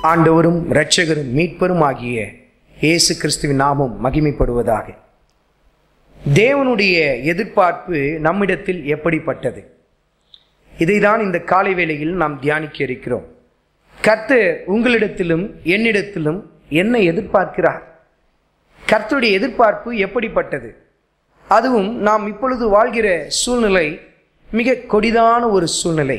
ஆண்டவரும் இரட்சகரும் மீட்பரும் ஆகிய இயேசு கிறிஸ்துவின் நாமம் மகிமைப்படுவதாக தேவனுடைய எதிர்பார்ப்பு நம்மிடத்தில் எப்படிப்பட்டது இதைதான் இந்த காலை வேளையில் நாம் தியானிக்க இருக்கிறோம் கர்த்தர் உங்களிடத்திலும் என்னிடத்திலும் என்ன எதிர்பார்க்கிறார் கர்த்தருடைய எதிர்பார்ப்பு எப்படிப்பட்டது அதுவும் நாம் இப்பொழுது வாழ்கிற சூழ்நிலை மிக கொடிதான ஒரு சூழ்நிலை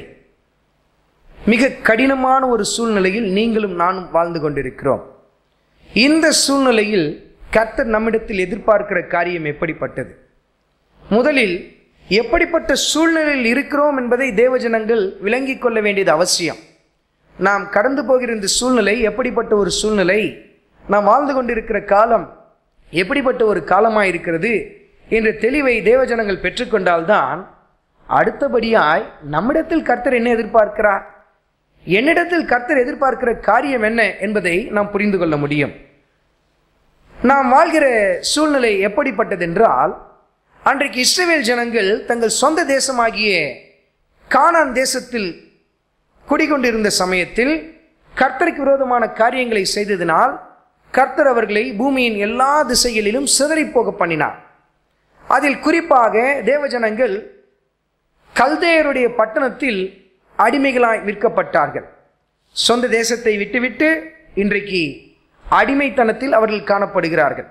மிக கடினமான ஒரு சூழ்நிலையில் நீங்களும் நானும் வாழ்ந்து கொண்டிருக்கிறோம் இந்த சூழ்நிலையில் கர்த்தர் நம்மிடத்தில் எதிர்பார்க்கிற காரியம் எப்படிப்பட்டது முதலில் எப்படிப்பட்ட சூழ்நிலையில் இருக்கிறோம் என்பதை தேவஜனங்கள் விளங்கிக் கொள்ள வேண்டியது அவசியம் நாம் கடந்து போகிற இந்த சூழ்நிலை எப்படிப்பட்ட ஒரு சூழ்நிலை நாம் வாழ்ந்து கொண்டிருக்கிற காலம் எப்படிப்பட்ட ஒரு காலமாக இருக்கிறது என்ற தெளிவை தேவஜனங்கள் பெற்றுக்கொண்டால்தான் அடுத்தபடியாய் நம்மிடத்தில் கர்த்தர் என்ன எதிர்பார்க்கிறார் என்னிடத்தில் கர்த்தர் எதிர்பார்க்கிற காரியம் என்ன என்பதை நாம் புரிந்து கொள்ள முடியும் நாம் வாழ்கிற சூழ்நிலை எப்படிப்பட்டது என்றால் அன்றைக்கு இஸ்ரேல் ஜனங்கள் தங்கள் சொந்த தேசமாகிய கானான் தேசத்தில் குடிகொண்டிருந்த சமயத்தில் கர்த்தருக்கு விரோதமான காரியங்களை செய்ததினால் கர்த்தர் அவர்களை பூமியின் எல்லா திசைகளிலும் சிதறி போக பண்ணினார் அதில் குறிப்பாக தேவஜனங்கள் கல்தேயருடைய பட்டணத்தில் அடிமைகளாய் விற்கப்பட்டார்கள் சொந்த தேசத்தை விட்டுவிட்டு இன்றைக்கு அடிமைத்தனத்தில் அவர்கள் காணப்படுகிறார்கள்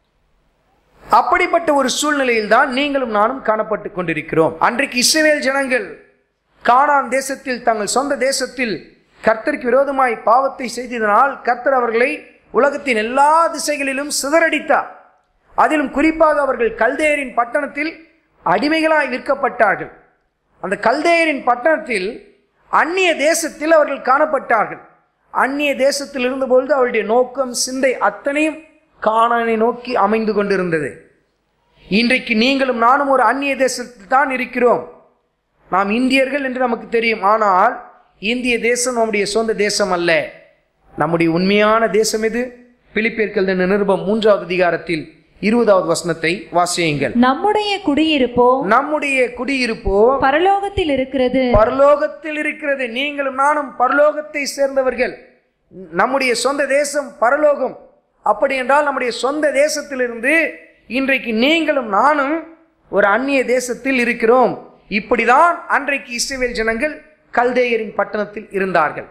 அப்படிப்பட்ட ஒரு சூழ்நிலையில் தான் நீங்களும் நானும் காணப்பட்டு கொண்டிருக்கிறோம் அன்றைக்கு இஸ்ரேல் ஜனங்கள் கானான் தேசத்தில் தங்கள் சொந்த தேசத்தில் கர்த்தருக்கு விரோதமாய் பாவத்தை செய்ததனால் கர்த்தர் அவர்களை உலகத்தின் எல்லா திசைகளிலும் சிதறடித்தார் அதிலும் குறிப்பாக அவர்கள் கல்தேயரின் பட்டணத்தில் அடிமைகளாய் விற்கப்பட்டார்கள் அந்த கல்தேயரின் பட்டணத்தில் அந்நிய தேசத்தில் அவர்கள் காணப்பட்டார்கள் அந்நிய தேசத்தில் இருந்தபொழுது அவருடைய நோக்கம் சிந்தை அத்தனையும் காணானை நோக்கி அமைந்து கொண்டிருந்தது இன்றைக்கு நீங்களும் நானும் ஒரு அந்நிய தேசத்தில் தான் இருக்கிறோம் நாம் இந்தியர்கள் என்று நமக்கு தெரியும் ஆனால் இந்திய தேசம் நம்முடைய சொந்த தேசம் அல்ல நம்முடைய உண்மையான தேசம் எது பிலிப்பியர்கள் நிருபம் மூன்றாவது அதிகாரத்தில் இருபதாவது வசனத்தை வாசியுங்கள் நம்முடைய குடியிருப்போ நம்முடைய குடியிருப்போ பரலோகத்தில் இருக்கிறது பரலோகத்தில் இருக்கிறது நீங்களும் நானும் பரலோகத்தை சேர்ந்தவர்கள் நம்முடைய சொந்த தேசம் பரலோகம் அப்படி என்றால் நம்முடைய சொந்த தேசத்திலிருந்து இன்றைக்கு நீங்களும் நானும் ஒரு அந்நிய தேசத்தில் இருக்கிறோம் இப்படிதான் அன்றைக்கு இஸ்ரேல் ஜனங்கள் கல்தேயரின் பட்டணத்தில் இருந்தார்கள்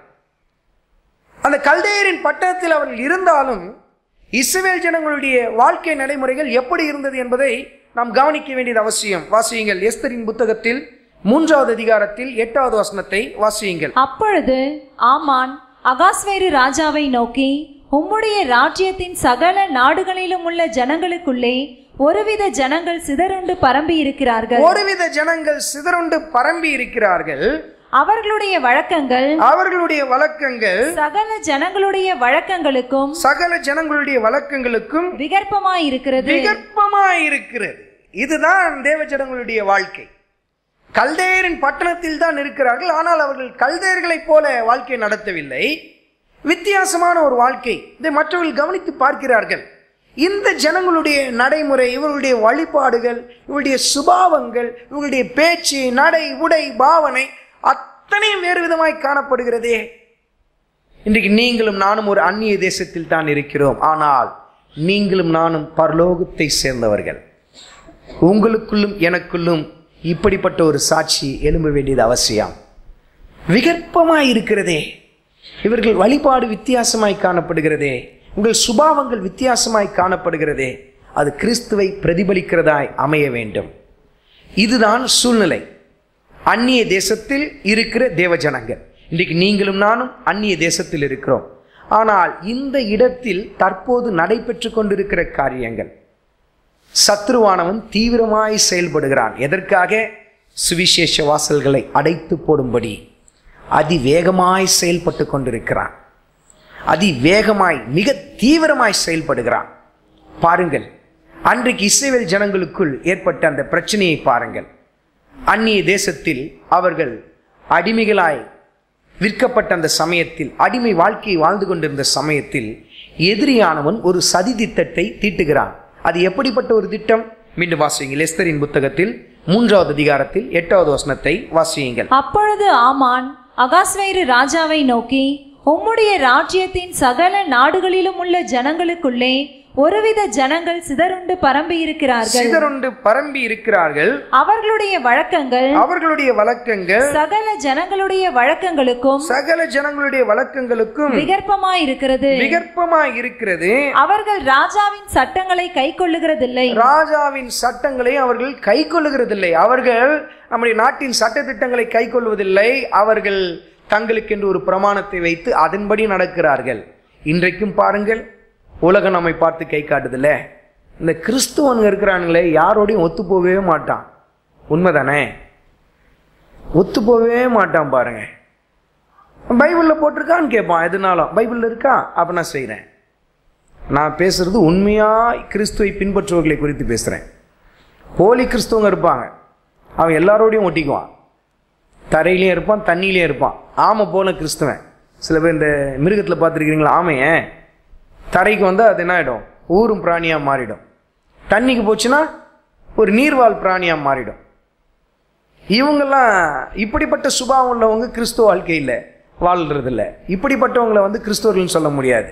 அந்த கல்தேயரின் பட்டணத்தில் அவர்கள் இருந்தாலும் இஸ்ரேல் ஜனங்களுடைய வாழ்க்கை நடைமுறைகள் எப்படி இருந்தது என்பதை நாம் கவனிக்க வேண்டியது அவசியம் வாசியுங்கள் எஸ்தரின் புத்தகத்தில் மூன்றாவது அதிகாரத்தில் எட்டாவது வசனத்தை வாசியுங்கள் அப்பொழுது ஆமான் அகாஸ்வேரு ராஜாவை நோக்கி உம்முடைய ராஜ்யத்தின் சகல நாடுகளிலும் உள்ள ஜனங்களுக்குள்ளே ஒருவித ஜனங்கள் சிதறுண்டு பரம்பி இருக்கிறார்கள் ஒருவித ஜனங்கள் சிதறுண்டு பரம்பி இருக்கிறார்கள் அவர்களுடைய வழக்கங்கள் அவர்களுடைய வழக்கங்கள் சகல ஜனங்களுடைய வழக்கங்களுக்கும் சகல ஜனங்களுடைய வழக்கங்களுக்கும் விகற்பமாயிருக்கிறது விகற்பமாயிருக்கிறது இதுதான் தேவ ஜனங்களுடைய வாழ்க்கை கல்தேயரின் பட்டணத்தில் தான் இருக்கிறார்கள் ஆனால் அவர்கள் கல்தேயர்களைப் போல வாழ்க்கை நடத்தவில்லை வித்தியாசமான ஒரு வாழ்க்கை இதை மற்றவர்கள் கவனித்து பார்க்கிறார்கள் இந்த ஜனங்களுடைய நடைமுறை இவர்களுடைய வழிபாடுகள் இவருடைய சுபாவங்கள் இவர்களுடைய பேச்சு நடை உடை பாவனை அத்தனையும் வேறு விதமாய் காணப்படுகிறதே இன்றைக்கு நீங்களும் நானும் ஒரு அந்நிய தேசத்தில் தான் இருக்கிறோம் ஆனால் நீங்களும் நானும் பரலோகத்தை சேர்ந்தவர்கள் உங்களுக்குள்ளும் எனக்குள்ளும் இப்படிப்பட்ட ஒரு சாட்சி எழும்ப வேண்டியது அவசியம் விகற்பமாய் இருக்கிறதே இவர்கள் வழிபாடு வித்தியாசமாய் காணப்படுகிறதே உங்கள் சுபாவங்கள் வித்தியாசமாய் காணப்படுகிறதே அது கிறிஸ்துவை பிரதிபலிக்கிறதாய் அமைய வேண்டும் இதுதான் சூழ்நிலை அந்நிய தேசத்தில் இருக்கிற தேவஜனங்கள் இன்றைக்கு நீங்களும் நானும் அந்நிய தேசத்தில் இருக்கிறோம் ஆனால் இந்த இடத்தில் தற்போது நடைபெற்று கொண்டிருக்கிற காரியங்கள் சத்ருவானவன் தீவிரமாய் செயல்படுகிறான் எதற்காக சுவிசேஷ வாசல்களை அடைத்து போடும்படி அதிவேகமாய் செயல்பட்டு கொண்டிருக்கிறான் அதிவேகமாய் மிக தீவிரமாய் செயல்படுகிறான் பாருங்கள் அன்றைக்கு இஸ்ரேல் ஜனங்களுக்குள் ஏற்பட்ட அந்த பிரச்சனையை பாருங்கள் அந்நிய தேசத்தில் அவர்கள் அடிமைகளாய் விற்கப்பட்ட அந்த சமயத்தில் அடிமை வாழ்க்கையை வாழ்ந்து கொண்டிருந்த சமயத்தில் எதிரியானவன் ஒரு சதி திட்டத்தை தீட்டுகிறான் அது எப்படிப்பட்ட ஒரு திட்டம் மீண்டும் வாசியுங்கள் எஸ்தரின் புத்தகத்தில் மூன்றாவது அதிகாரத்தில் எட்டாவது வசனத்தை வாசியுங்கள் அப்பொழுது ஆமான் அகாஸ்வேரு ராஜாவை நோக்கி உம்முடைய ராஜ்யத்தின் சகல நாடுகளிலும் உள்ள ஜனங்களுக்குள்ளே ஒருவித ஜனங்கள் சிதறுண்டு பரம்பி இருக்கிறார்கள் சிதறுண்டு பரம்பி இருக்கிறார்கள் அவர்களுடைய வழக்கங்கள் அவர்களுடைய வழக்கங்கள் சகல ஜனங்களுடைய வழக்கங்களுக்கும் சகல ஜனங்களுடைய வழக்கங்களுக்கும் விகற்பமாயிருக்கிறது விகற்பமாய் இருக்கிறது அவர்கள் ராஜாவின் சட்டங்களை கைக்கொள்ளுகிறதில்லை ராஜாவின் சட்டங்களை அவர்கள் கை கொள்ளுகிறதில்லை அவர்கள் நம்முடைய நாட்டின் சட்ட திட்டங்களை கை கொள்வதில்லை அவர்கள் தங்களுக்கென்று ஒரு பிரமாணத்தை வைத்து அதன்படி நடக்கிறார்கள் இன்றைக்கும் பாருங்கள் உலகம் நம்மை பார்த்து கை காட்டுதில்ல இந்த கிறிஸ்துவனுங்க இருக்கிறானுங்களே யாரோடையும் ஒத்து போகவே மாட்டான் உண்மைதானே ஒத்து போகவே மாட்டான் பாருங்க பைபிளில் போட்டிருக்கான்னு கேட்பான் எதுனாலும் பைபிளில் இருக்கா அப்போ நான் செய்கிறேன் நான் பேசுறது உண்மையா கிறிஸ்துவை பின்பற்றுவர்களை குறித்து பேசுகிறேன் போலி கிறிஸ்துவங்க இருப்பாங்க அவன் எல்லாரோடையும் ஒட்டிக்குவான் தரையிலையும் இருப்பான் தண்ணியிலையும் இருப்பான் ஆமை போல கிறிஸ்துவன் சில பேர் இந்த மிருகத்தில் பார்த்துருக்கிறீங்களா ஆமைய தரைக்கு வந்தால் அது என்ன ஆகிடும் ஊரும் பிராணியாக மாறிடும் தண்ணிக்கு போச்சுன்னா ஒரு நீர்வாழ் பிராணியாக மாறிடும் இவங்கெல்லாம் இப்படிப்பட்ட சுபாவம் உள்ளவங்க கிறிஸ்துவ வாழ்க்கையில் வாழ்றதில்ல இப்படிப்பட்டவங்களை வந்து கிறிஸ்துவர்கள்னு சொல்ல முடியாது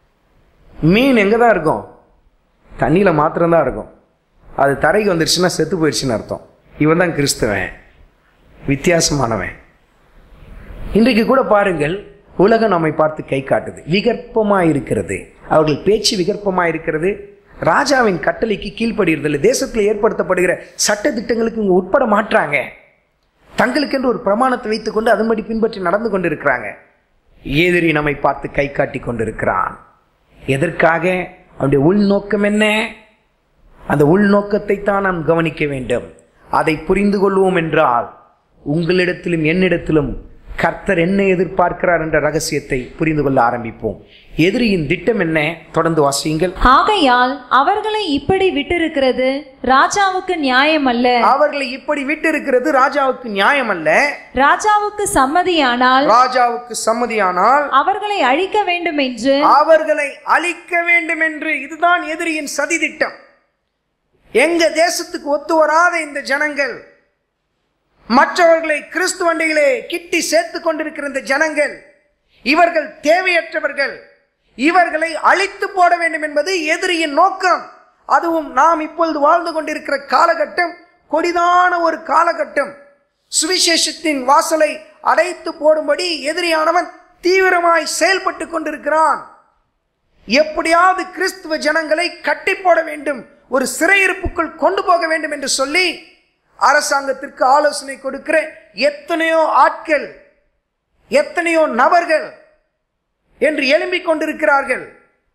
மீன் எங்கே தான் இருக்கும் தண்ணியில் மாத்திரம்தான் இருக்கும் அது தரைக்கு வந்துருச்சுன்னா செத்து போயிடுச்சுன்னு அர்த்தம் இவன் தான் கிறிஸ்துவன் வித்தியாசமானவன் இன்றைக்கு கூட பாருங்கள் உலகம் நம்மை பார்த்து கை காட்டுது விகற்பமாக இருக்கிறது அவர்கள் பேச்சு விகற்பமாக இருக்கிறது ராஜாவின் கட்டளைக்கு கீழ்ப்படுகிறதில்லை தேசத்தில் ஏற்படுத்தப்படுகிற சட்ட திட்டங்களுக்கு இவங்க உட்பட மாற்றாங்க தங்களுக்கென்று ஒரு பிரமாணத்தை வைத்துக்கொண்டு அதன்படி பின்பற்றி நடந்து கொண்டிருக்கிறாங்க எதிரி நம்மை பார்த்து கை காட்டி கொண்டிருக்கிறான் எதற்காக அவனுடைய உள்நோக்கம் என்ன அந்த உள்நோக்கத்தை தான் நாம் கவனிக்க வேண்டும் அதை புரிந்து கொள்வோம் என்றால் உங்களிடத்திலும் என்னிடத்திலும் கர்த்தர் என்ன எதிர்பார்க்கிறார் என்ற ரகசியத்தை புரிந்து கொள்ள ஆரம்பிப்போம் எதிரியின் திட்டம் என்ன தொடர்ந்து வாசியுங்கள் ஆகையால் அவர்களை இப்படி விட்டிருக்கிறது ராஜாவுக்கு நியாயம் அல்ல அவர்களை இப்படி விட்டு இருக்கிறது ராஜாவுக்கு நியாயம் அல்ல ராஜாவுக்கு சம்மதியானால் ராஜாவுக்கு சம்மதியானால் அவர்களை அழிக்க வேண்டும் என்று அவர்களை அழிக்க வேண்டும் என்று இதுதான் எதிரியின் சதி திட்டம் எங்க தேசத்துக்கு ஒத்து வராத இந்த ஜனங்கள் மற்றவர்களை கிறிஸ்துவண்டையிலே கிட்டி சேர்த்து கொண்டிருக்கிற இந்த ஜனங்கள் இவர்கள் தேவையற்றவர்கள் இவர்களை அழித்து போட வேண்டும் என்பது எதிரியின் நோக்கம் அதுவும் நாம் இப்பொழுது வாழ்ந்து கொண்டிருக்கிற காலகட்டம் கொடிதான ஒரு காலகட்டம் சுவிசேஷத்தின் வாசலை அடைத்து போடும்படி எதிரியானவன் தீவிரமாய் செயல்பட்டு கொண்டிருக்கிறான் எப்படியாவது கிறிஸ்துவ ஜனங்களை கட்டி போட வேண்டும் ஒரு சிறையிருப்புக்குள் கொண்டு போக வேண்டும் என்று சொல்லி அரசாங்கத்திற்கு ஆலோசனை கொடுக்கிற எத்தனையோ ஆட்கள் எத்தனையோ நபர்கள் என்று எழும்பிக் கொண்டிருக்கிறார்கள்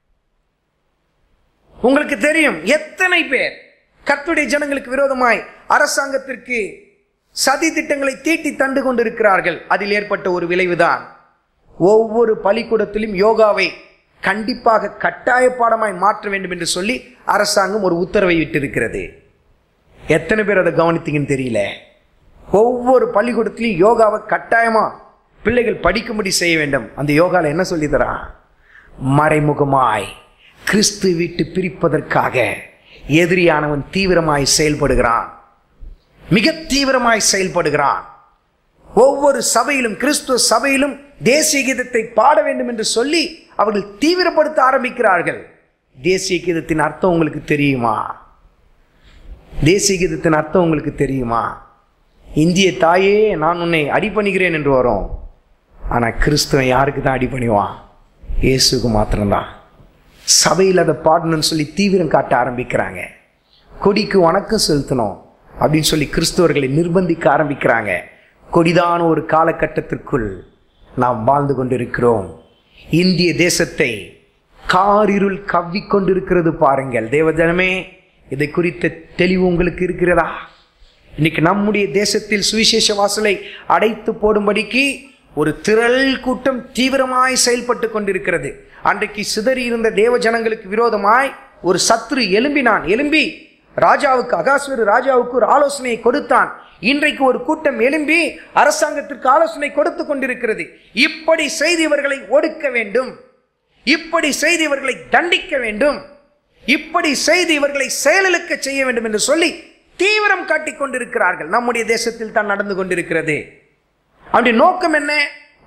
உங்களுக்கு தெரியும் எத்தனை பேர் கர்த்துடைய ஜனங்களுக்கு விரோதமாய் அரசாங்கத்திற்கு சதி திட்டங்களை தீட்டி தண்டு கொண்டிருக்கிறார்கள் அதில் ஏற்பட்ட ஒரு விளைவுதான் ஒவ்வொரு பள்ளிக்கூடத்திலும் யோகாவை கண்டிப்பாக கட்டாய பாடமாய் மாற்ற வேண்டும் என்று சொல்லி அரசாங்கம் ஒரு உத்தரவை விட்டிருக்கிறது எத்தனை பேர் அதை கவனித்தீங்கன்னு தெரியல ஒவ்வொரு பள்ளிக்கூடத்திலையும் யோகாவை கட்டாயமா பிள்ளைகள் படிக்கும்படி செய்ய வேண்டும் அந்த யோகால என்ன சொல்லி தரான் மறைமுகமாய் கிறிஸ்து விட்டு பிரிப்பதற்காக எதிரியானவன் தீவிரமாய் செயல்படுகிறான் மிக தீவிரமாய் செயல்படுகிறான் ஒவ்வொரு சபையிலும் கிறிஸ்துவ சபையிலும் தேசிய கீதத்தை பாட வேண்டும் என்று சொல்லி அவர்கள் தீவிரப்படுத்த ஆரம்பிக்கிறார்கள் தேசிய கீதத்தின் அர்த்தம் உங்களுக்கு தெரியுமா தேசிய கீதத்தின் அர்த்தம் உங்களுக்கு தெரியுமா இந்திய தாயே நான் உன்னை அடிபணிகிறேன் என்று வரும் ஆனால் கிறிஸ்துவன் யாருக்கு தான் அடிபணிவான் இயேசுக்கு மாத்திரம்தான் சபையில் அதை பாடணும்னு சொல்லி தீவிரம் காட்ட ஆரம்பிக்கிறாங்க கொடிக்கு வணக்கம் செலுத்தணும் அப்படின்னு சொல்லி கிறிஸ்துவர்களை நிர்பந்திக்க ஆரம்பிக்கிறாங்க கொடிதான ஒரு காலகட்டத்திற்குள் நாம் வாழ்ந்து கொண்டிருக்கிறோம் இந்திய தேசத்தை காரிருள் கவ்விக் கொண்டிருக்கிறது பாருங்கள் தேவஜனமே இதை குறித்த தெளிவு உங்களுக்கு இருக்கிறதா இன்னைக்கு நம்முடைய தேசத்தில் சுவிசேஷ வாசலை அடைத்து போடும்படிக்கு ஒரு திரள் கூட்டம் தீவிரமாய் செயல்பட்டு கொண்டிருக்கிறது அன்றைக்கு சிதறி இருந்த தேவ ஜனங்களுக்கு விரோதமாய் ஒரு சத்ரு எலும்பினான் எலும்பி ராஜாவுக்கு அகாஸ்வரு ராஜாவுக்கு ஒரு ஆலோசனையை கொடுத்தான் இன்றைக்கு ஒரு கூட்டம் எழும்பி அரசாங்கத்திற்கு ஆலோசனை கொடுத்து கொண்டிருக்கிறது இப்படி செய்து இவர்களை ஒடுக்க வேண்டும் இப்படி செய்து இவர்களை தண்டிக்க வேண்டும் இப்படி செய்து இவர்களை செயலிழக்க செய்ய வேண்டும் என்று சொல்லி தீவிரம் காட்டிக் கொண்டிருக்கிறார்கள் நம்முடைய தேசத்தில் தான் நடந்து கொண்டிருக்கிறது அவருடைய நோக்கம் என்ன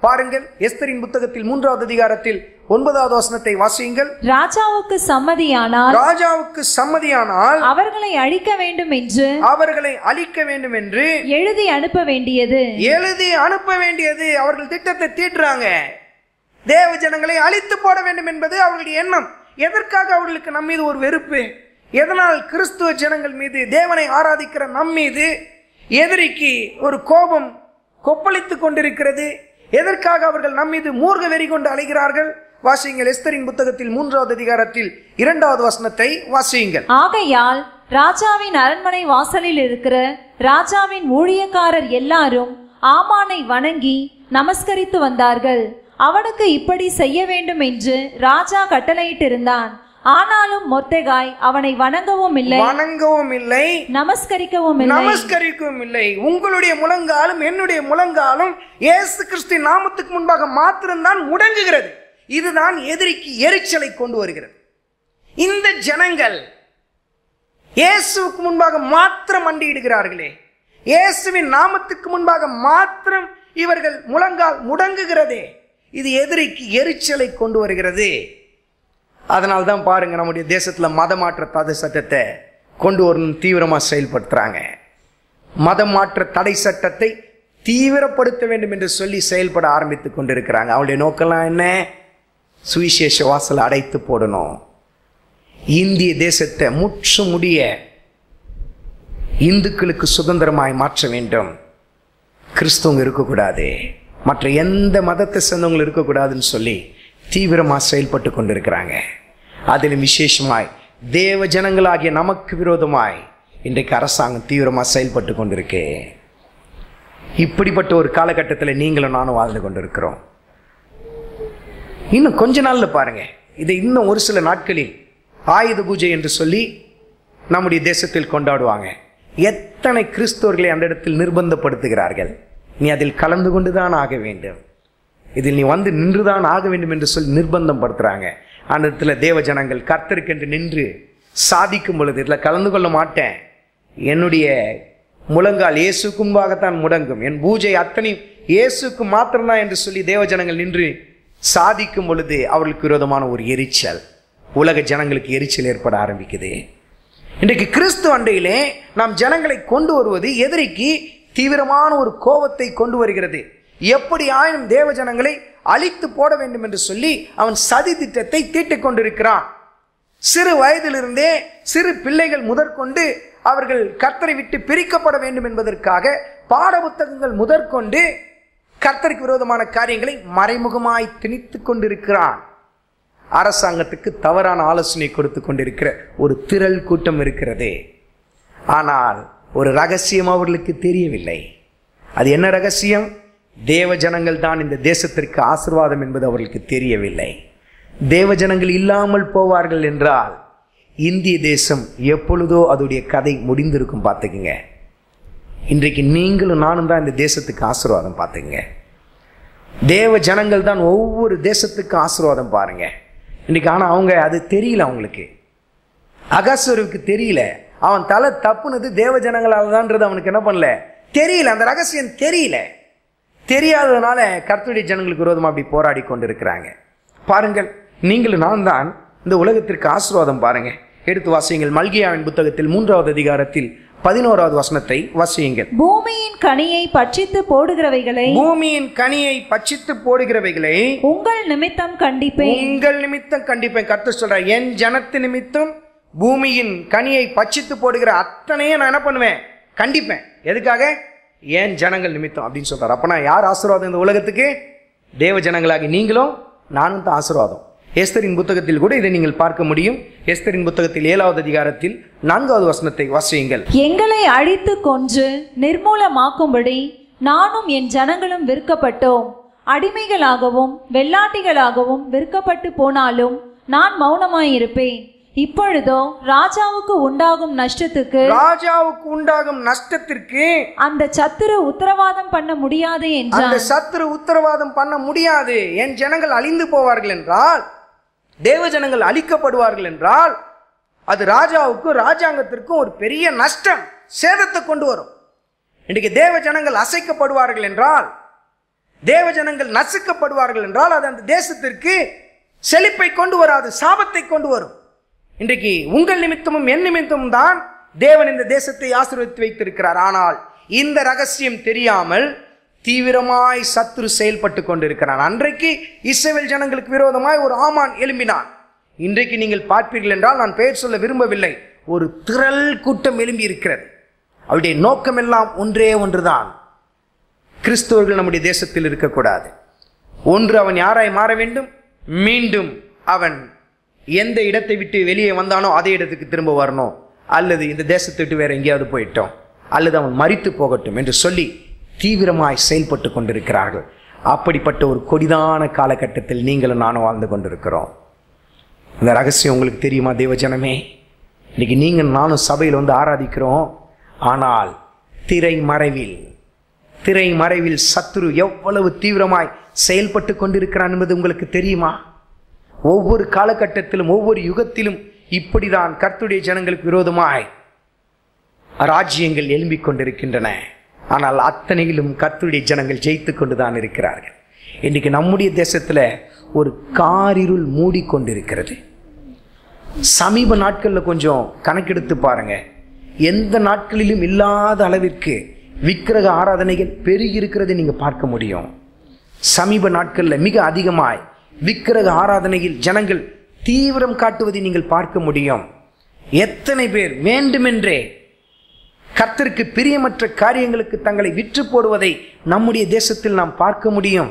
பாருங்கள் எஸ்தரின் புத்தகத்தில் மூன்றாவது அதிகாரத்தில் ஒன்பதாவது வசனத்தை வாசியுங்கள் ராஜாவுக்கு சம்மதியானால் ராஜாவுக்கு சம்மதியானால் அவர்களை அழிக்க வேண்டும் என்று அவர்களை அழிக்க வேண்டும் என்று எழுதி அனுப்ப வேண்டியது எழுதி அனுப்ப வேண்டியது அவர்கள் திட்டத்தை தீட்டுறாங்க தேவ ஜனங்களை அழித்து போட வேண்டும் என்பது அவர்களுடைய எண்ணம் எதற்காக அவர்களுக்கு நம் மீது ஒரு வெறுப்பு எதனால் கிறிஸ்துவ ஜனங்கள் மீது தேவனை ஆராதிக்கிற நம் மீது எதிரிக்கு ஒரு கோபம் கொப்பளித்துக் கொண்டிருக்கிறது எதற்காக அவர்கள் நம் மீது மூர்க்க வெறி கொண்டு அலைகிறார்கள் வாசியுங்கள் எஸ்தரின் புத்தகத்தில் மூன்றாவது அதிகாரத்தில் இரண்டாவது வசனத்தை வாசியுங்கள் ஆகையால் ராஜாவின் அரண்மனை வாசலில் இருக்கிற ராஜாவின் ஊழியக்காரர் எல்லாரும் ஆமானை வணங்கி நமஸ்கரித்து வந்தார்கள் அவனுக்கு இப்படி செய்ய வேண்டும் என்று ராஜா கட்டளையிட்டிருந்தான் ஆனாலும் மொத்தெகாய் அவனை வணங்கவும் இல்லை வணங்கவும் இல்லை நமஸ்கரிக்கவும் இல்லை நமஸ்கரிக்கவும் இல்லை உங்களுடைய முழங்காலும் என்னுடைய முழங்காலும் இயேசு கிறிஸ்து நாமத்துக்கு முன்பாக மாத்திரம்தான் முடங்குகிறது இதுதான் எதிரிக்கு எரிச்சலை கொண்டு வருகிறது இந்த ஜனங்கள் இயேசுவுக்கு முன்பாக மாத்திரம் மண்டியிடுகிறார்களே இயேசுவின் நாமத்துக்கு முன்பாக மாத்திரம் இவர்கள் முழங்கால் முடங்குகிறதே இது எதிரிக்கு எரிச்சலை கொண்டு வருகிறது அதனால தான் பாருங்க நம்முடைய தேசத்துல மதமாற்ற தடை சட்டத்தை கொண்டு வரணும் தீவிரமா செயல்படுத்துறாங்க மதமாற்ற தடை சட்டத்தை தீவிரப்படுத்த வேண்டும் என்று சொல்லி செயல்பட ஆரம்பித்து கொண்டிருக்கிறாங்க அவங்களுடைய நோக்கம்லாம் என்ன சுவிசேஷ வாசல் அடைத்து போடணும் இந்திய தேசத்தை முற்று முடிய இந்துக்களுக்கு சுதந்திரமாய் மாற்ற வேண்டும் கிறிஸ்தவங்க இருக்கக்கூடாது மற்ற எந்த மதத்தை சேர்ந்தவங்களும் இருக்கக்கூடாதுன்னு சொல்லி தீவிரமாக செயல்பட்டு கொண்டிருக்கிறாங்க அதிலும் விசேஷமாய் தேவ ஜனங்களாகிய நமக்கு விரோதமாய் இன்றைக்கு அரசாங்கம் தீவிரமாக செயல்பட்டு கொண்டிருக்கு இப்படிப்பட்ட ஒரு காலகட்டத்தில் நீங்களும் நானும் வாழ்ந்து கொண்டிருக்கிறோம் இன்னும் கொஞ்ச நாள்ல பாருங்க இதை இன்னும் ஒரு சில நாட்களில் ஆயுத பூஜை என்று சொல்லி நம்முடைய தேசத்தில் கொண்டாடுவாங்க எத்தனை கிறிஸ்தவர்களை அந்த இடத்தில் நிர்பந்தப்படுத்துகிறார்கள் நீ அதில் கலந்து கொண்டுதான் ஆக வேண்டும் இதில் நீ வந்து நின்றுதான் ஆக வேண்டும் என்று சொல்லி நிர்பந்தம் படுத்துறாங்க அந்த இடத்துல தேவ ஜனங்கள் கர்த்தருக்கென்று நின்று சாதிக்கும் பொழுது இதில் கலந்து கொள்ள மாட்டேன் என்னுடைய முழங்கால் இயேசுக்கு முன்பாகத்தான் முடங்கும் என் பூஜை அத்தனை இயேசுக்கு மாத்திரம்தான் என்று சொல்லி தேவ ஜனங்கள் நின்று சாதிக்கும் பொழுது அவர்களுக்கு விரோதமான ஒரு எரிச்சல் உலக ஜனங்களுக்கு எரிச்சல் ஏற்பட ஆரம்பிக்குது இன்றைக்கு கிறிஸ்து அண்டையிலே நாம் ஜனங்களை கொண்டு வருவது எதிரிக்கு தீவிரமான ஒரு கோபத்தை கொண்டு வருகிறது எப்படி ஆயினும் தேவ ஜனங்களை அழித்து போட வேண்டும் என்று சொல்லி அவன் சதி திட்டத்தை தீட்டிக் கொண்டிருக்கிறான் சிறு வயதிலிருந்தே சிறு பிள்ளைகள் முதற்கொண்டு அவர்கள் கர்த்தரை விட்டு பிரிக்கப்பட வேண்டும் என்பதற்காக பாட புத்தகங்கள் முதற்கொண்டு கர்த்தருக்கு விரோதமான காரியங்களை மறைமுகமாய் திணித்துக் கொண்டிருக்கிறான் அரசாங்கத்துக்கு தவறான ஆலோசனை கொடுத்து கொண்டிருக்கிற ஒரு திரள் கூட்டம் இருக்கிறது ஆனால் ஒரு ரகசியம் அவர்களுக்கு தெரியவில்லை அது என்ன ரகசியம் தேவ ஜனங்கள் தான் இந்த தேசத்திற்கு ஆசிர்வாதம் என்பது அவர்களுக்கு தெரியவில்லை தேவ ஜனங்கள் இல்லாமல் போவார்கள் என்றால் இந்திய தேசம் எப்பொழுதோ அதோடைய கதை முடிந்திருக்கும் பார்த்துக்குங்க இன்றைக்கு நீங்களும் நானும் தான் இந்த தேசத்துக்கு ஆசீர்வாதம் பார்த்துங்க தேவ ஜனங்கள் தான் ஒவ்வொரு தேசத்துக்கும் ஆசீர்வாதம் பாருங்க இன்னைக்கு ஆனால் அவங்க அது தெரியல அவங்களுக்கு அகஸ்வருக்கு தெரியல அவன் தலை தப்புனது தேவ ஜனங்களால் தான்ன்றது அவனுக்கு என்ன பண்ணல தெரியல அந்த ரகசியம் தெரியல தெரியாததுனால கர்த்தருடைய ஜனங்களுக்கு விரோதமாக அப்படி போராடி கொண்டிருக்கிறாங்க பாருங்கள் நீங்களும் நான் தான் இந்த உலகத்திற்கு ஆசீர்வாதம் பாருங்க எடுத்து வாசியுங்கள் மல்கியாவின் புத்தகத்தில் மூன்றாவது அதிகாரத்தில் பதினோராவது வசனத்தை வாசியுங்கள் பூமியின் கனியை பட்சித்து போடுகிறவைகளை பூமியின் கனியை பட்சித்து போடுகிறவைகளை உங்கள் நிமித்தம் கண்டிப்பேன் உங்கள் நிமித்தம் கண்டிப்பேன் கர்த்தர் சொல்றார் என் ஜனத்து நிமித்தம் பூமியின் கனியை பட்சித்து போடுகிற அத்தனையும் நான் என்ன பண்ணுவேன் கண்டிப்பேன் எதுக்காக ஏன் ஜனங்கள் நிமித்தம் அப்படின்னு சொல்றாரு அப்பனா யார் ஆசீர்வாதம் இந்த உலகத்துக்கு தேவ ஜனங்களாகி நீங்களும் நானும் தான் ஆசீர்வாதம் எஸ்தரின் புத்தகத்தில் கூட இதை நீங்கள் பார்க்க முடியும் எஸ்தரின் புத்தகத்தில் ஏழாவது அதிகாரத்தில் நான்காவது வசனத்தை வாசியுங்கள் எங்களை அழித்து கொன்று நிர்மூலமாக்கும்படி நானும் என் ஜனங்களும் விற்கப்பட்டோம் அடிமைகளாகவும் வெள்ளாட்டிகளாகவும் விற்கப்பட்டு போனாலும் நான் மௌனமாயிருப்பேன் இப்பொழுதோ ராஜாவுக்கு உண்டாகும் நஷ்டத்துக்கு ராஜாவுக்கு உண்டாகும் நஷ்டத்திற்கு அந்த சத்துரு உத்தரவாதம் பண்ண முடியாது அந்த என்றான் சத்துரு உத்தரவாதம் பண்ண முடியாது என் ஜனங்கள் அழிந்து போவார்கள் என்றால் தேவ ஜனங்கள் அழிக்கப்படுவார்கள் என்றால் அது ராஜாவுக்கும் ராஜாங்கத்திற்கும் ஒரு பெரிய நஷ்டம் சேதத்தை கொண்டு வரும் இன்றைக்கு தேவ ஜனங்கள் அசைக்கப்படுவார்கள் என்றால் தேவ ஜனங்கள் நசுக்கப்படுவார்கள் என்றால் அது அந்த தேசத்திற்கு செழிப்பை கொண்டு வராது சாபத்தை கொண்டு வரும் இன்றைக்கு உங்கள் நிமித்தமும் என் நிமித்தமும் தான் தேவன் இந்த தேசத்தை ஆசீர்வதித்து வைத்திருக்கிறார் ஆனால் இந்த ரகசியம் தெரியாமல் தீவிரமாய் சத்துரு செயல்பட்டு கொண்டிருக்கிறான் அன்றைக்கு இஸ்ரவேல் ஜனங்களுக்கு விரோதமாய் ஒரு ஆமான் எழும்பினான் இன்றைக்கு நீங்கள் பார்ப்பீர்கள் என்றால் நான் பெயர் சொல்ல விரும்பவில்லை ஒரு திரள் கூட்டம் எழும்பி இருக்கிறது அவருடைய நோக்கம் எல்லாம் ஒன்றே ஒன்றுதான் கிறிஸ்தவர்கள் நம்முடைய தேசத்தில் இருக்கக்கூடாது ஒன்று அவன் யாராய் மாற வேண்டும் மீண்டும் அவன் எந்த இடத்தை விட்டு வெளியே வந்தானோ அதே இடத்துக்கு திரும்ப வரணும் அல்லது இந்த தேசத்தை விட்டு வேற எங்கேயாவது போயிட்டோம் அல்லது அவன் மறித்து போகட்டும் என்று சொல்லி தீவிரமாய் செயல்பட்டு கொண்டிருக்கிறார்கள் அப்படிப்பட்ட ஒரு கொடிதான காலகட்டத்தில் நீங்களும் நானும் வாழ்ந்து கொண்டிருக்கிறோம் இந்த ரகசியம் உங்களுக்கு தெரியுமா தேவஜனமே இன்னைக்கு நீங்கள் நானும் சபையில் வந்து ஆராதிக்கிறோம் ஆனால் திரை மறைவில் திரை மறைவில் சத்துரு எவ்வளவு தீவிரமாய் செயல்பட்டு கொண்டிருக்கிறான் என்பது உங்களுக்கு தெரியுமா ஒவ்வொரு காலகட்டத்திலும் ஒவ்வொரு யுகத்திலும் இப்படிதான் கர்த்துடைய ஜனங்களுக்கு விரோதமாய் ராஜ்யங்கள் எழும்பிக் கொண்டிருக்கின்றன ஆனால் அத்தனையிலும் கர்த்தருடைய ஜனங்கள் ஜெயித்து கொண்டுதான் இருக்கிறார்கள் இன்னைக்கு நம்முடைய தேசத்துல ஒரு காரிருள் மூடிக்கொண்டிருக்கிறது சமீப நாட்களில் கொஞ்சம் கணக்கெடுத்து பாருங்க எந்த நாட்களிலும் இல்லாத அளவிற்கு விக்கிரக ஆராதனைகள் பெருகி இருக்கிறதை நீங்க பார்க்க முடியும் சமீப நாட்களில் மிக அதிகமாய் விக்கிரக ஆராதனையில் ஜனங்கள் தீவிரம் காட்டுவதை நீங்கள் பார்க்க முடியும் எத்தனை பேர் வேண்டுமென்றே கர்த்தருக்கு பிரியமற்ற காரியங்களுக்கு தங்களை விற்று போடுவதை நம்முடைய தேசத்தில் நாம் பார்க்க முடியும்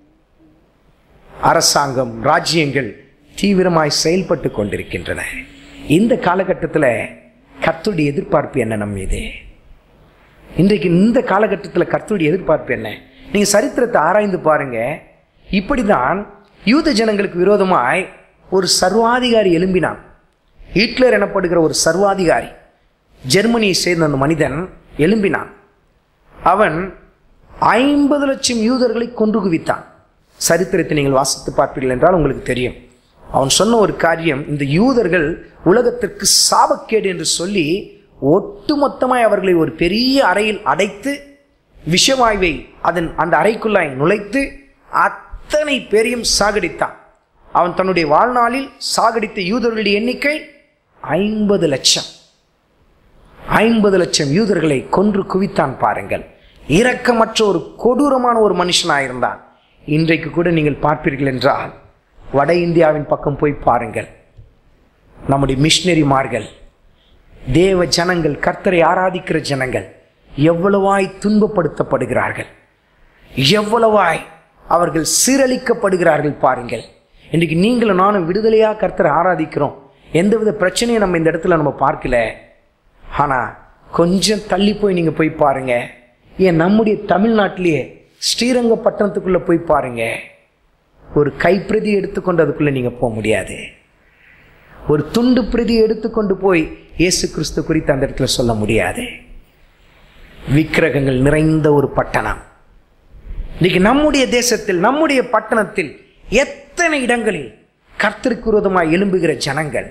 அரசாங்கம் ராஜ்யங்கள் தீவிரமாய் செயல்பட்டு கொண்டிருக்கின்றன இந்த காலகட்டத்தில் கர்த்தருடைய எதிர்பார்ப்பு என்ன நம்ம மீது இன்றைக்கு இந்த காலகட்டத்தில் கர்த்தருடைய எதிர்பார்ப்பு என்ன நீங்க சரித்திரத்தை ஆராய்ந்து பாருங்க இப்படிதான் யூத ஜனங்களுக்கு விரோதமாய் ஒரு சர்வாதிகாரி எழும்பினான் ஹிட்லர் எனப்படுகிற ஒரு சர்வாதிகாரி ஜெர்மனியை சேர்ந்த அந்த மனிதன் எழும்பினான் அவன் ஐம்பது லட்சம் யூதர்களை கொன்று குவித்தான் சரித்திரத்தை நீங்கள் வாசித்து பார்ப்பீர்கள் என்றால் உங்களுக்கு தெரியும் அவன் சொன்ன ஒரு காரியம் இந்த யூதர்கள் உலகத்திற்கு சாபக்கேடு என்று சொல்லி ஒட்டுமொத்தமாய் அவர்களை ஒரு பெரிய அறையில் அடைத்து விஷவாயுவை அதன் அந்த அறைக்குள்ளாய் நுழைத்து அத்தனை பேரையும் சாகடித்தான் அவன் தன்னுடைய வாழ்நாளில் சாகடித்த யூதர்களுடைய எண்ணிக்கை ஐம்பது லட்சம் ஐம்பது லட்சம் யூதர்களை கொன்று குவித்தான் பாருங்கள் இரக்கமற்ற ஒரு கொடூரமான ஒரு மனுஷனாயிருந்தான் இன்றைக்கு கூட நீங்கள் பார்ப்பீர்கள் என்றால் வட இந்தியாவின் பக்கம் போய் பாருங்கள் நம்முடைய மிஷினரிமார்கள் தேவ ஜனங்கள் கர்த்தரை ஆராதிக்கிற ஜனங்கள் எவ்வளவாய் துன்பப்படுத்தப்படுகிறார்கள் எவ்வளவாய் அவர்கள் சீரழிக்கப்படுகிறார்கள் பாருங்கள் இன்னைக்கு நீங்களும் நானும் விடுதலையா கர்த்தரை ஆராதிக்கிறோம் எந்தவித பிரச்சனையும் நம்ம இந்த இடத்துல நம்ம பார்க்கல ஆனா கொஞ்சம் தள்ளி போய் நீங்க போய் பாருங்க ஏன் நம்முடைய தமிழ்நாட்டிலேயே ஸ்ரீரங்கப்பட்டணத்துக்குள்ள போய் பாருங்க ஒரு கைப்பிரதி எடுத்துக்கொண்டு அதுக்குள்ள நீங்க போக முடியாது ஒரு துண்டு பிரதி எடுத்துக்கொண்டு போய் இயேசு கிறிஸ்து குறித்து அந்த இடத்துல சொல்ல முடியாது விக்கிரகங்கள் நிறைந்த ஒரு பட்டணம் இன்னைக்கு நம்முடைய தேசத்தில் நம்முடைய பட்டணத்தில் எத்தனை இடங்களில் கர்த்தருக்கு விரோதமாய் எழும்புகிற ஜனங்கள்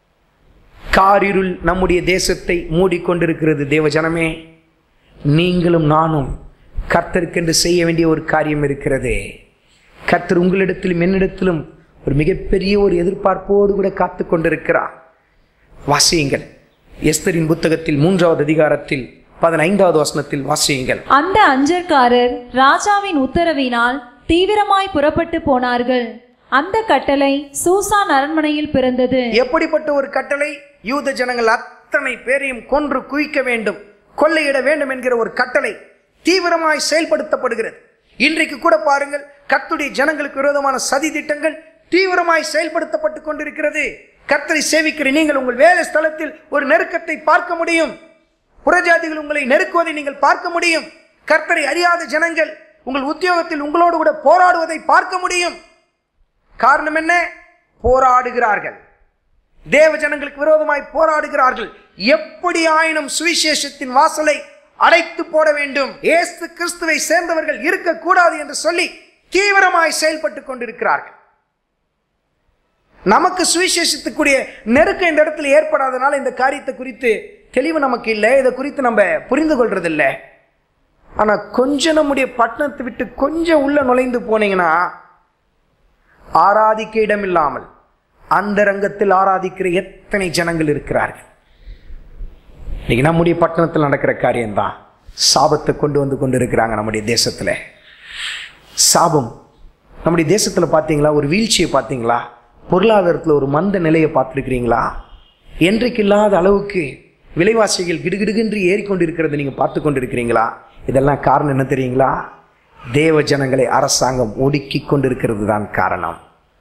காரிருள் நம்முடைய தேசத்தை மூடிக்கொண்டிருக்கிறது தேவ ஜனமே நீங்களும் நானும் கர்த்தருக்கென்று செய்ய வேண்டிய ஒரு காரியம் இருக்கிறது கர்த்தர் உங்களிடத்திலும் என்னிடத்திலும் ஒரு மிகப்பெரிய ஒரு எதிர்பார்ப்போடு கூட காத்து கொண்டிருக்கிறார் வாசியுங்கள் எஸ்தரின் புத்தகத்தில் மூன்றாவது அதிகாரத்தில் பதினைந்தாவது வசனத்தில் வாசியுங்கள் அந்த அஞ்சற்காரர் ராஜாவின் உத்தரவினால் தீவிரமாய் புறப்பட்டு போனார்கள் அந்த கட்டளை சூசான் அரண்மனையில் பிறந்தது எப்படிப்பட்ட ஒரு கட்டளை யூத ஜனங்கள் அத்தனை பேரையும் கொன்று குவிக்க வேண்டும் கொள்ளையிட வேண்டும் என்கிற ஒரு கட்டளை தீவிரமாய் செயல்படுத்தப்படுகிறது இன்றைக்கு கூட பாருங்கள் கர்த்துடைய ஜனங்களுக்கு விரோதமான சதி திட்டங்கள் தீவிரமாய் செயல்படுத்தப்பட்டு கொண்டிருக்கிறது கர்த்தரை சேவிக்கிற நீங்கள் உங்கள் வேலை ஸ்தலத்தில் ஒரு நெருக்கத்தை பார்க்க முடியும் புறஜாதிகள் உங்களை நெருக்குவதை நீங்கள் பார்க்க முடியும் கர்த்தரை அறியாத ஜனங்கள் உங்கள் உத்தியோகத்தில் உங்களோடு கூட போராடுவதை பார்க்க முடியும் காரணம் என்ன போராடுகிறார்கள் தேவ ஜனங்களுக்கு விரோதமாய் போராடுகிறார்கள் எப்படி ஆயினும் சுவிசேஷத்தின் வாசலை அடைத்து போட வேண்டும் ஏசு கிறிஸ்துவை சேர்ந்தவர்கள் இருக்கக்கூடாது என்று சொல்லி தீவிரமாய் செயல்பட்டு கொண்டிருக்கிறார்கள் நமக்கு சுவிசேஷத்துக்குரிய நெருக்கம் இந்த இடத்துல ஏற்படாதனால இந்த காரியத்தை குறித்து தெளிவு நமக்கு இல்லை இதை குறித்து நம்ம புரிந்து கொள்றதில்லை ஆனால் கொஞ்சம் நம்முடைய பட்டணத்தை விட்டு கொஞ்சம் உள்ள நுழைந்து போனீங்கன்னா ஆராதிக்க இடமில்லாமல் அந்த ரங்கத்தில் ஆராதிக்கிற எத்தனை ஜனங்கள் இருக்கிறார்கள் இன்னைக்கு நம்முடைய பட்டணத்தில் நடக்கிற காரியம்தான் சாபத்தை கொண்டு வந்து கொண்டு இருக்கிறாங்க நம்முடைய தேசத்தில் சாபம் நம்முடைய தேசத்தில் பார்த்தீங்களா ஒரு வீழ்ச்சியை பார்த்தீங்களா பொருளாதாரத்தில் ஒரு மந்த நிலையை பார்த்துருக்கிறீங்களா என்றைக்கு இல்லாத அளவுக்கு விலைவாசிகள் கிடுகிடுகின்றி ஏறிக்கொண்டிருக்கிறத நீங்கள் பார்த்து கொண்டிருக்கிறீங்களா இதெல்லாம் காரணம் என்ன தெரியுங்களா தேவ ஜனங்களை அரசாங்கம் ஒடுக்கி கொண்டிருக்கிறது தான் காரணம்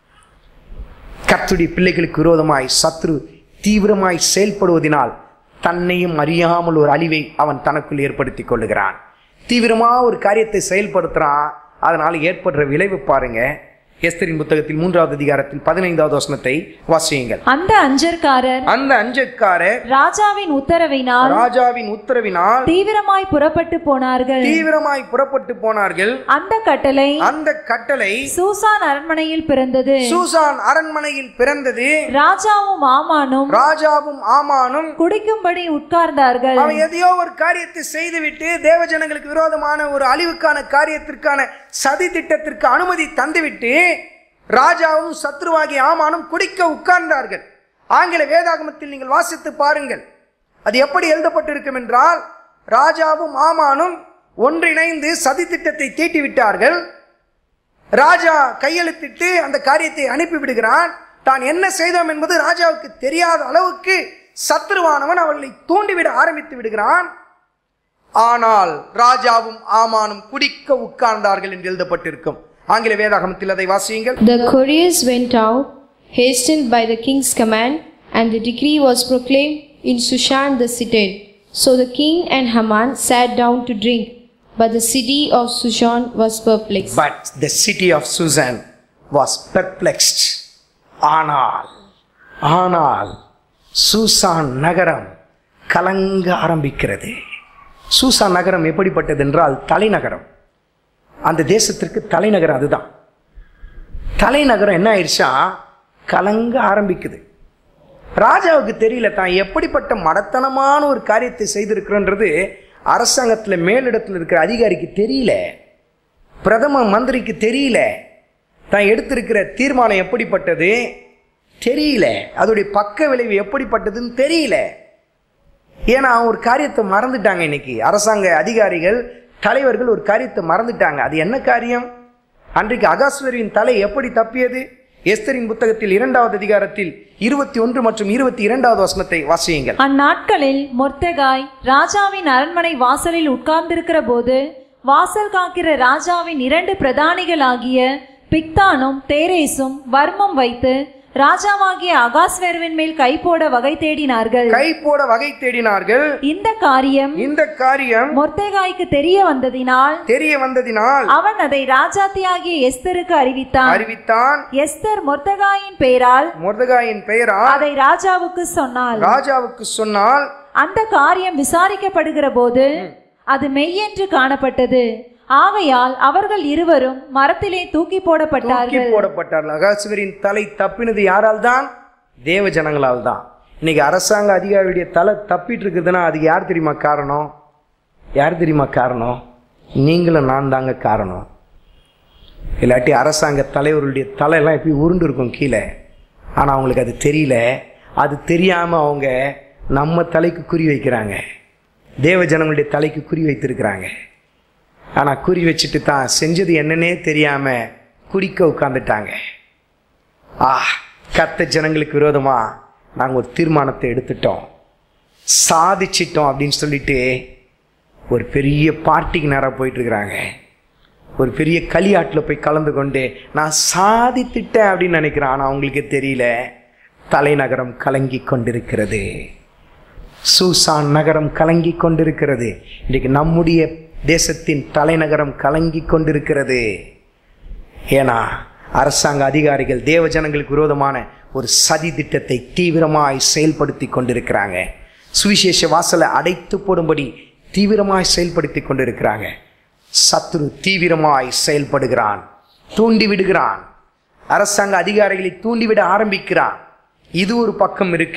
கர்த்துடைய பிள்ளைகளுக்கு விரோதமாய் சத்ரு தீவிரமாய் செயல்படுவதினால் தன்னையும் அறியாமல் ஒரு அழிவை அவன் தனக்குள் ஏற்படுத்தி கொள்ளுகிறான் தீவிரமா ஒரு காரியத்தை செயல்படுத்துறான் அதனால் ஏற்படுற விளைவு பாருங்க எஸ்தரின் புத்தகத்தில் மூன்றாவது அதிகாரத்தில் பதினைந்தாவது வசனத்தை வாசியுங்கள் அந்த அஞ்சற்காரர் அந்த அஞ்சற்காரர் ராஜாவின் உத்தரவினால் ராஜாவின் உத்தரவினால் தீவிரமாய் புறப்பட்டு போனார்கள் தீவிரமாய் புறப்பட்டு போனார்கள் அந்த கட்டளை அந்த கட்டளை சூசான் அரண்மனையில் பிறந்தது சூசான் அரண்மனையில் பிறந்தது ராஜாவும் ஆமானும் ராஜாவும் ஆமானும் குடிக்கும்படி உட்கார்ந்தார்கள் அவன் எதையோ ஒரு காரியத்தை செய்துவிட்டு தேவ ஜனங்களுக்கு விரோதமான ஒரு அழிவுக்கான காரியத்திற்கான சதி திட்டத்திற்கு அனுமதி தந்துவிட்டு ராஜாவும் சத்ருவாகி ஆமானும் குடிக்க உட்கார்ந்தார்கள் ஆங்கில வேதாகமத்தில் நீங்கள் வாசித்து பாருங்கள் அது எப்படி எழுதப்பட்டிருக்கும் என்றால் ராஜாவும் ஆமானும் ஒன்றிணைந்து சதி திட்டத்தை தீட்டி விட்டார்கள் ராஜா கையெழுத்திட்டு அந்த காரியத்தை அனுப்பி விடுகிறான் தான் என்ன செய்தோம் என்பது ராஜாவுக்கு தெரியாத அளவுக்கு சத்ருவானவன் அவர்களை தூண்டிவிட ஆரம்பித்து விடுகிறான் ஆனால் ராஜாவும் ஆமானும் குடிக்க உட்கார்ந்தார்கள் என்று எழுதப்பட்டிருக்கும் ஆங்கில வேதாகமத்தில் அதை வாசியுங்கள் The couriers went out, hastened by the king's command, and the decree was proclaimed in Shushan the citadel. So the king and Haman sat down to drink, but the city of Shushan was perplexed. But the city of Shushan was perplexed ஆனால் ஆனால் Shushan நகரம் கலங்க ஆரம்பிக்கிறது Shushan நகரம் எப்படிப்பட்டது என்றால் தலைநகரம் அந்த தேசத்திற்கு தலைநகரம் அதுதான் தலைநகரம் என்ன ஆயிடுச்சா கலங்க ஆரம்பிக்குது ராஜாவுக்கு தெரியல தான் எப்படிப்பட்ட மடத்தனமான ஒரு காரியத்தை செய்திருக்கிறோன்றது அரசாங்கத்தில் மேலிடத்தில் இருக்கிற அதிகாரிக்கு தெரியல பிரதம மந்திரிக்கு தெரியல தான் எடுத்திருக்கிற தீர்மானம் எப்படிப்பட்டது தெரியல அதோடைய பக்க விளைவு எப்படிப்பட்டதுன்னு தெரியல ஏன்னா ஒரு காரியத்தை மறந்துட்டாங்க இன்னைக்கு அரசாங்க அதிகாரிகள் தலைவர்கள் ஒரு காரியத்தை மறந்துட்டாங்க அது என்ன காரியம் அன்றைக்கு அகாஸ்வரியின் தலை எப்படி தப்பியது எஸ்தரின் புத்தகத்தில் இரண்டாவது அதிகாரத்தில் இருபத்தி ஒன்று மற்றும் இருபத்தி இரண்டாவது வசனத்தை வாசியுங்கள் அந்நாட்களில் மொர்தெகாய் ராஜாவின் அரண்மனை வாசலில் உட்கார்ந்திருக்கிற போது வாசல் காக்கிற ராஜாவின் இரண்டு பிரதானிகளாகிய பிக்தானும் தேரேசும் வர்மம் வைத்து ராஜாவாகிய அகாஸ்வேருவின் மேல் கை போட வகை தேடினார்கள் கை போட வகை தேடினார்கள் இந்த காரியம் இந்த காரியம் மொர்தெகாய்க்கு தெரிய வந்ததினால் தெரிய வந்ததினால் அவன் அதை ராஜாத்தியாகிய எஸ்தருக்கு அறிவித்தான் அறிவித்தான் எஸ்தர் மொர்தெகாயின் பெயரால் மொர்தகாயின் பெயரால் அதை ராஜாவுக்கு சொன்னாள் ராஜாவுக்கு சொன்னால் அந்த காரியம் விசாரிக்கப்படுகிற போது அது மெய்யென்று காணப்பட்டது ஆகையால் அவர்கள் இருவரும் மரத்திலே தூக்கி தூக்கி போடப்பட்டார்கள் போடப்பட்டார்கள் அகாசுவரின் தலை தப்பினது யாரால் தான் தேவ ஜனங்களால் தான் இன்னைக்கு அரசாங்க அதிகாரியுடைய தலை தப்பிட்டு இருக்குதுன்னா அதுக்கு யார் தெரியுமா காரணம் யார் தெரியுமா காரணம் நீங்களும் நான் தாங்க காரணம் இல்லாட்டி அரசாங்க தலைவர்களுடைய தலையெல்லாம் எப்படி உருண்டு இருக்கும் கீழே ஆனால் அவங்களுக்கு அது தெரியல அது தெரியாமல் அவங்க நம்ம தலைக்கு குறி வைக்கிறாங்க தேவ ஜனங்களுடைய தலைக்கு குறி வைத்திருக்கிறாங்க ஆனால் குறி வச்சுட்டு தான் செஞ்சது என்னன்னே தெரியாமல் குடிக்க உட்காந்துட்டாங்க ஆ கத்த ஜனங்களுக்கு விரோதமாக நாங்கள் ஒரு தீர்மானத்தை எடுத்துட்டோம் சாதிச்சிட்டோம் அப்படின்னு சொல்லிட்டு ஒரு பெரிய பார்ட்டிக்கு நேராக போயிட்டுருக்குறாங்க ஒரு பெரிய களியாட்டில் போய் கலந்து கொண்டு நான் சாதித்துட்டேன் அப்படின்னு நினைக்கிறேன் ஆனால் அவங்களுக்கு தெரியல தலைநகரம் கலங்கி கொண்டிருக்கிறது சூசான் நகரம் கலங்கி கொண்டிருக்கிறது இன்றைக்கு நம்முடைய தேசத்தின் தலைநகரம் கலங்கி கொண்டிருக்கிறது ஏன்னா அரசாங்க அதிகாரிகள் தேவ ஜனங்களுக்கு விரோதமான ஒரு சதி திட்டத்தை தீவிரமாய் செயல்படுத்தி கொண்டிருக்கிறாங்க சுவிசேஷ வாசலை அடைத்து போடும்படி தீவிரமாய் செயல்படுத்தி கொண்டிருக்கிறாங்க சத்ரு தீவிரமாய் செயல்படுகிறான் தூண்டி விடுகிறான் அரசாங்க அதிகாரிகளை தூண்டிவிட ஆரம்பிக்கிறான் இது ஒரு பக்கம் இருக்க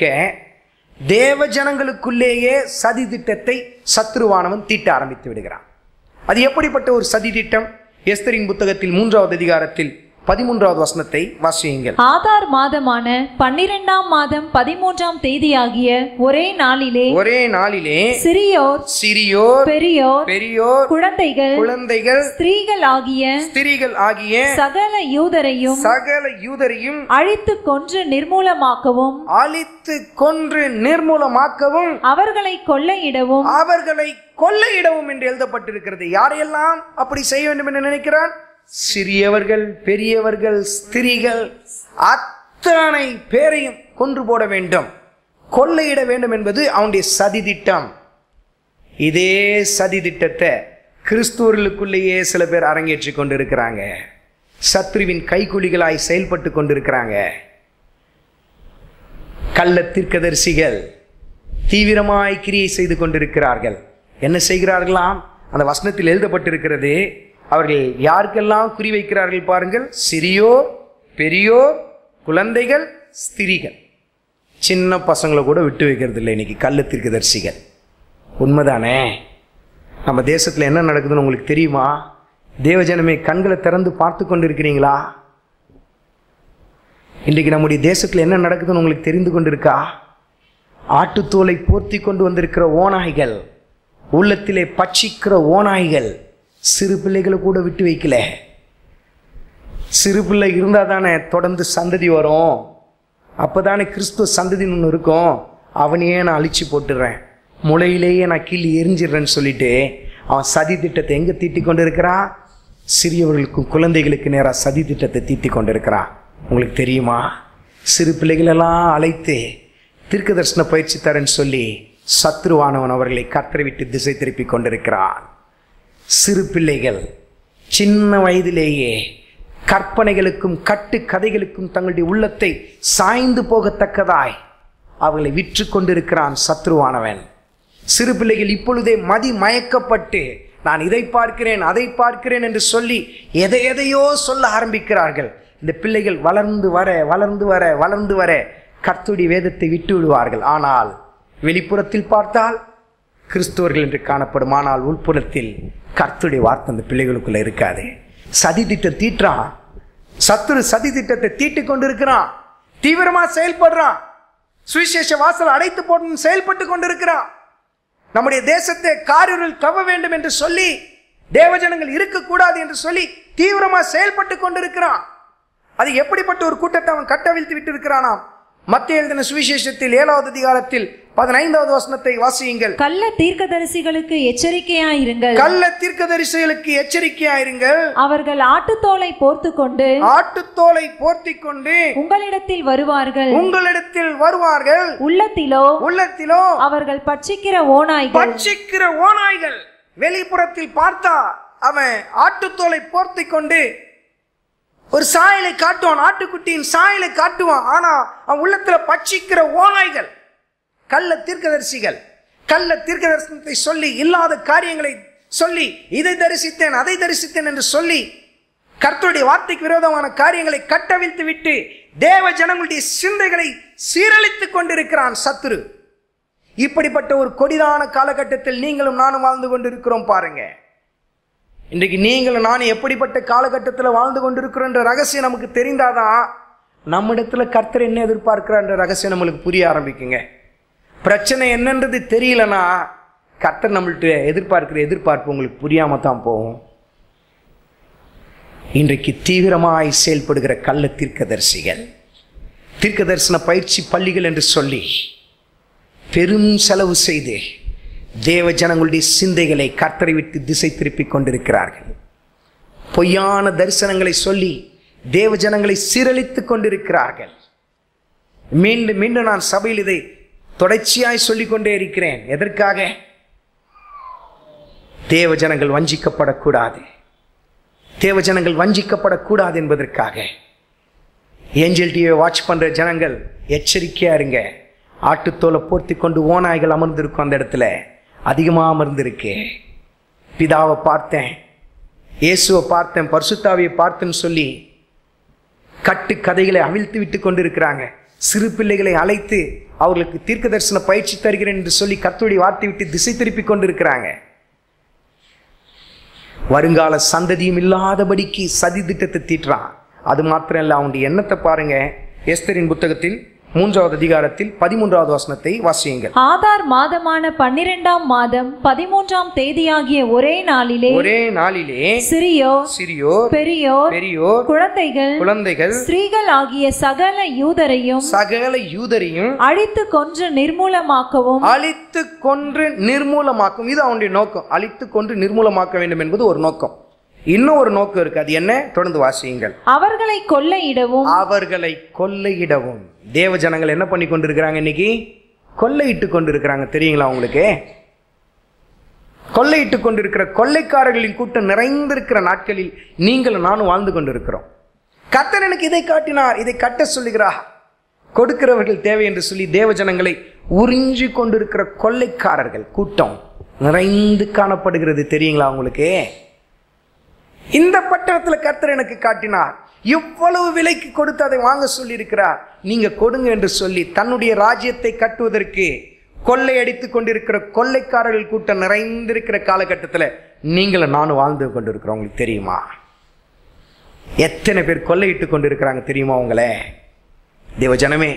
தேவ ஜனங்களுக்குள்ளேயே சதி திட்டத்தை சத்ருவானவன் தீட்ட ஆரம்பித்து விடுகிறான் அது எப்படிப்பட்ட ஒரு சதி திட்டம் எஸ்தரின் புத்தகத்தில் மூன்றாவது அதிகாரத்தில் பதிமூன்றாவது வசனத்தை வாசியுங்கள் ஆதார் மாதமான பன்னிரெண்டாம் மாதம் பதிமூன்றாம் தேதியாகிய ஒரே நாளிலே ஒரே நாளிலே சிறியோர் சிறியோர் பெரியோர் பெரியோர் குழந்தைகள் குழந்தைகள் ஸ்திரீகள் ஆகிய ஸ்திரீகள் ஆகிய சகல யூதரையும் சகல யூதரையும் அழித்து கொன்று நிர்மூலமாக்கவும் அழித்து கொன்று நிர்மூலமாக்கவும் அவர்களை கொள்ளையிடவும் அவர்களை கொள்ளையிடவும் என்று எழுதப்பட்டிருக்கிறது யாரையெல்லாம் அப்படி செய்ய வேண்டும் என்று நினைக்கிறான் சிறியவர்கள் பெரியவர்கள் ஸ்திரீகள் அத்தனை பேரையும் கொன்று போட வேண்டும் கொள்ளையிட வேண்டும் என்பது அவனுடைய சதி திட்டம் இதே சதி திட்டத்தை கிறிஸ்துவர்களுக்குள்ளேயே சில பேர் அரங்கேற்றி கொண்டிருக்கிறாங்க சத்ருவின் கைக்குலிகளாய் செயல்பட்டு கொண்டிருக்கிறாங்க கள்ள தீர்க்கதரிசிகள் தீவிரமாய் கிரியை செய்து கொண்டிருக்கிறார்கள் என்ன செய்கிறார்களாம் அந்த வசனத்தில் எழுதப்பட்டிருக்கிறது அவர்கள் யாருக்கெல்லாம் குறி வைக்கிறார்கள் பாருங்கள் சிறியோர் பெரியோர் குழந்தைகள் ஸ்திரீகள் சின்ன பசங்களை கூட விட்டு வைக்கிறது இல்லை இன்னைக்கு கள்ள தீர்க்கதரிசிகள் உண்மைதானே நம்ம தேசத்தில் என்ன நடக்குதுன்னு உங்களுக்கு தெரியுமா தேவஜனமே கண்களை திறந்து பார்த்து கொண்டிருக்கிறீங்களா இன்றைக்கு நம்முடைய தேசத்தில் என்ன நடக்குதுன்னு உங்களுக்கு தெரிந்து கொண்டிருக்கா ஆட்டுத்தோலை போர்த்தி கொண்டு வந்திருக்கிற ஓநாய்கள் உள்ளத்திலே பட்சிக்கிற ஓநாய்கள் சிறு பிள்ளைகளை கூட விட்டு வைக்கல சிறு பிள்ளை இருந்தால் தானே தொடர்ந்து சந்ததி வரும் அப்போ தானே கிறிஸ்துவ சந்ததின்னு ஒன்று இருக்கும் அவனையே நான் அழிச்சு போட்டுடுறேன் முளையிலேயே நான் கீழே எரிஞ்சிடுறேன்னு சொல்லிட்டு அவன் சதி திட்டத்தை எங்கே தீட்டி கொண்டு இருக்கிறான் சிறியவர்களுக்கும் குழந்தைகளுக்கு நேராக சதி திட்டத்தை தீட்டி கொண்டு இருக்கிறான் உங்களுக்கு தெரியுமா சிறு பிள்ளைகளெல்லாம் அழைத்து தீர்க்க தரிசன பயிற்சி தரேன்னு சொல்லி சத்ருவானவன் அவர்களை கத்தரை விட்டு திசை திருப்பி கொண்டிருக்கிறான் சிறு பிள்ளைகள் சின்ன வயதிலேயே கற்பனைகளுக்கும் கட்டு கதைகளுக்கும் தங்களுடைய உள்ளத்தை சாய்ந்து போகத்தக்கதாய் அவர்களை விற்று கொண்டிருக்கிறான் சத்ருவானவன் சிறு பிள்ளைகள் இப்பொழுதே மதி மயக்கப்பட்டு நான் இதை பார்க்கிறேன் அதை பார்க்கிறேன் என்று சொல்லி எதை எதையோ சொல்ல ஆரம்பிக்கிறார்கள் இந்த பிள்ளைகள் வளர்ந்து வர வளர்ந்து வர வளர்ந்து வர கர்த்துடைய வேதத்தை விட்டு விடுவார்கள் ஆனால் வெளிப்புறத்தில் பார்த்தால் கிறிஸ்துவர்கள் என்று காணப்படும் ஆனால் உள்புறத்தில் கர்த்துடைய வார்த்தை அந்த பிள்ளைகளுக்குள்ள இருக்காது சதி திட்டம் தீட்டுறான் சத்துரு சதி திட்டத்தை தீட்டிக் கொண்டிருக்கிறான் தீவிரமா செயல்படுறான் சுவிசேஷ வாசல் அடைத்து போட்டு செயல்பட்டு கொண்டிருக்கிறான் நம்முடைய தேசத்தை காரிருள் கவ வேண்டும் என்று சொல்லி தேவஜனங்கள் இருக்கக்கூடாது என்று சொல்லி தீவிரமா செயல்பட்டு கொண்டிருக்கிறான் அது எப்படிப்பட்ட ஒரு கூட்டத்தை அவன் கட்டவிழ்த்து விட்டு இருக்கிறானாம் மத்திய எழுதின சுவிசேஷத்தில் ஏழாவது அதிகாரத்தில் பதினைந்தாவது வசனத்தை வாசியுங்கள் கள்ள தீர்க்கதரிசிகளுக்கு எச்சரிக்கையாயிருங்கள் கள்ள தீர்க்கதரிசிகளுக்கு எச்சரிக்கையாயிருங்கள் அவர்கள் ஆட்டுத்தோலை போர்த்து கொண்டு ஆட்டுத்தோலை போர்த்தி கொண்டு உங்களிடத்தில் வருவார்கள் உங்களிடத்தில் வருவார்கள் உள்ளத்திலோ உள்ளத்திலோ அவர்கள் பட்சிக்கிற ஓநாய்கள் பட்சிக்கிற ஓநாய்கள் வெளிப்புறத்தில் பார்த்தா அவன் ஆட்டுத்தோலை போர்த்தி கொண்டு ஒரு சாயலை காட்டுவான் ஆட்டுக்குட்டியின் சாயலை காட்டுவான் ஆனா அவன் உள்ளத்துல பட்சிக்கிற ஓநாய்கள் கள்ள தீர்க்கதரிசிகள் கள்ள தீர்க்க தரிசனத்தை சொல்லி இல்லாத காரியங்களை சொல்லி இதை தரிசித்தேன் அதை தரிசித்தேன் என்று சொல்லி கர்த்தருடைய வார்த்தைக்கு விரோதமான காரியங்களை கட்டவிழ்த்து விட்டு தேவ ஜனங்களுடைய சிந்தைகளை சீரழித்துக் கொண்டிருக்கிறான் சத்துரு இப்படிப்பட்ட ஒரு கொடிதான காலகட்டத்தில் நீங்களும் நானும் வாழ்ந்து கொண்டிருக்கிறோம் பாருங்க இன்றைக்கு நீங்களும் நானும் எப்படிப்பட்ட காலகட்டத்தில் வாழ்ந்து கொண்டிருக்கிறோன்ற ரகசியம் நமக்கு தெரிந்தாதான் நம்மிடத்துல கர்த்தர் என்ன எதிர்பார்க்கிறான்ற ரகசியம் நம்மளுக்கு புரிய ஆரம்பிக்குங்க பிரச்சனை என்னன்றது தெரியலனா கர்த்தர் நம்மள்ட்ட எதிர்பார்க்கிற எதிர்பார்ப்பு உங்களுக்கு புரியாம தான் போகும் இன்றைக்கு தீவிரமாய் செயல்படுகிற கள்ள தீர்க்கதரிசிகள் தீர்க்க தரிசன பயிற்சி பள்ளிகள் என்று சொல்லி பெரும் செலவு செய்து தேவ ஜனங்களுடைய சிந்தைகளை கர்த்தரை விட்டு திசை திருப்பிக் கொண்டிருக்கிறார்கள் பொய்யான தரிசனங்களை சொல்லி தேவ ஜனங்களை சீரழித்துக் கொண்டிருக்கிறார்கள் மீண்டும் மீண்டும் நான் சபையில் இதை தொடர்ச்சியாய் சொல்லிக் கொண்டே இருக்கிறேன் எதற்காக தேவ ஜனங்கள் வஞ்சிக்கப்படக்கூடாது தேவ ஜனங்கள் வஞ்சிக்கப்படக்கூடாது என்பதற்காக ஏஞ்சல் டிவியை வாட்ச் பண்ற ஜனங்கள் எச்சரிக்கையா இருங்க ஆட்டுத்தோலை போர்த்தி கொண்டு ஓநாய்கள் அமர்ந்திருக்கும் அந்த இடத்துல அதிகமாக அமர்ந்திருக்கு பிதாவை பார்த்தேன் இயேசுவை பார்த்தேன் பரிசுத்தாவியை பார்த்தேன்னு சொல்லி கட்டு கதைகளை அவிழ்த்து விட்டு கொண்டிருக்கிறாங்க சிறு பிள்ளைகளை அழைத்து அவர்களுக்கு தீர்க்க தரிசன பயிற்சி தருகிறேன் என்று சொல்லி கர்த்தருடைய வார்த்தை விட்டு திசை திருப்பி கொண்டிருக்கிறாங்க வருங்கால சந்ததியும் இல்லாதபடிக்கு சதி திட்டத்தை தீட்டுறான் அது மாத்திரம் இல்ல அவனுடைய எண்ணத்தை பாருங்க எஸ்தரின் புத்தகத்தில் மூன்றாவது அதிகாரத்தில் பதிமூன்றாவது வசனத்தை வாசியுங்கள் ஆதார் மாதமான பன்னிரெண்டாம் மாதம் பதிமூன்றாம் தேதியாகிய ஒரே நாளிலே ஒரே நாளிலே சிறியோர் சிறியோர் பெரியோர் பெரியோர் குழந்தைகள் குழந்தைகள் ஸ்திரீகள் ஆகிய சகல யூதரையும் சகல யூதரையும் அழித்து கொன்று நிர்மூலமாக்கவும் அழித்து கொன்று நிர்மூலமாக்கும் இது அவனுடைய நோக்கம் அழித்து கொன்று நிர்மூலமாக்க வேண்டும் என்பது ஒரு நோக்கம் இன்னும் ஒரு நோக்கம் இருக்கு அது என்ன தொடர்ந்து வாசியுங்கள் அவர்களை கொள்ளையிடவும் அவர்களை கொள்ளையிடவும் தேவ ஜனங்கள் என்ன பண்ணி கொண்டிருக்கிறாங்க இன்னைக்கு கொள்ளையிட்டு கொண்டிருக்கிறாங்க தெரியுங்களா உங்களுக்கு கொள்ளையிட்டு கொண்டிருக்கிற கொள்ளைக்காரர்களின் கூட்டம் நிறைந்திருக்கிற நாட்களில் நீங்களும் நானும் வாழ்ந்து கொண்டிருக்கிறோம் கர்த்தர் எனக்கு இதை காட்டினார் இதை கட்ட சொல்லுகிறார் கொடுக்கிறவர்கள் தேவை என்று சொல்லி தேவ ஜனங்களை உறிஞ்சி கொண்டிருக்கிற கொள்ளைக்காரர்கள் கூட்டம் நிறைந்து காணப்படுகிறது தெரியுங்களா உங்களுக்கு இந்த பட்டணத்துல கர்த்தர் எனக்கு காட்டினார் இவ்வளவு விலைக்கு கொடுத்து அதை வாங்க சொல்லி இருக்கிறார் நீங்க கொடுங்க என்று சொல்லி தன்னுடைய ராஜ்யத்தை கட்டுவதற்கு கொள்ளையடித்துக் கொண்டிருக்கிற கொள்ளைக்காரர்கள் கூட்டம் நிறைந்திருக்கிற காலகட்டத்தில் நீங்களும் நானும் வாழ்ந்து கொண்டிருக்கிறோம் உங்களுக்கு தெரியுமா எத்தனை பேர் கொள்ளையிட்டு கொண்டிருக்கிறாங்க தெரியுமா உங்களே தேவ ஜனமே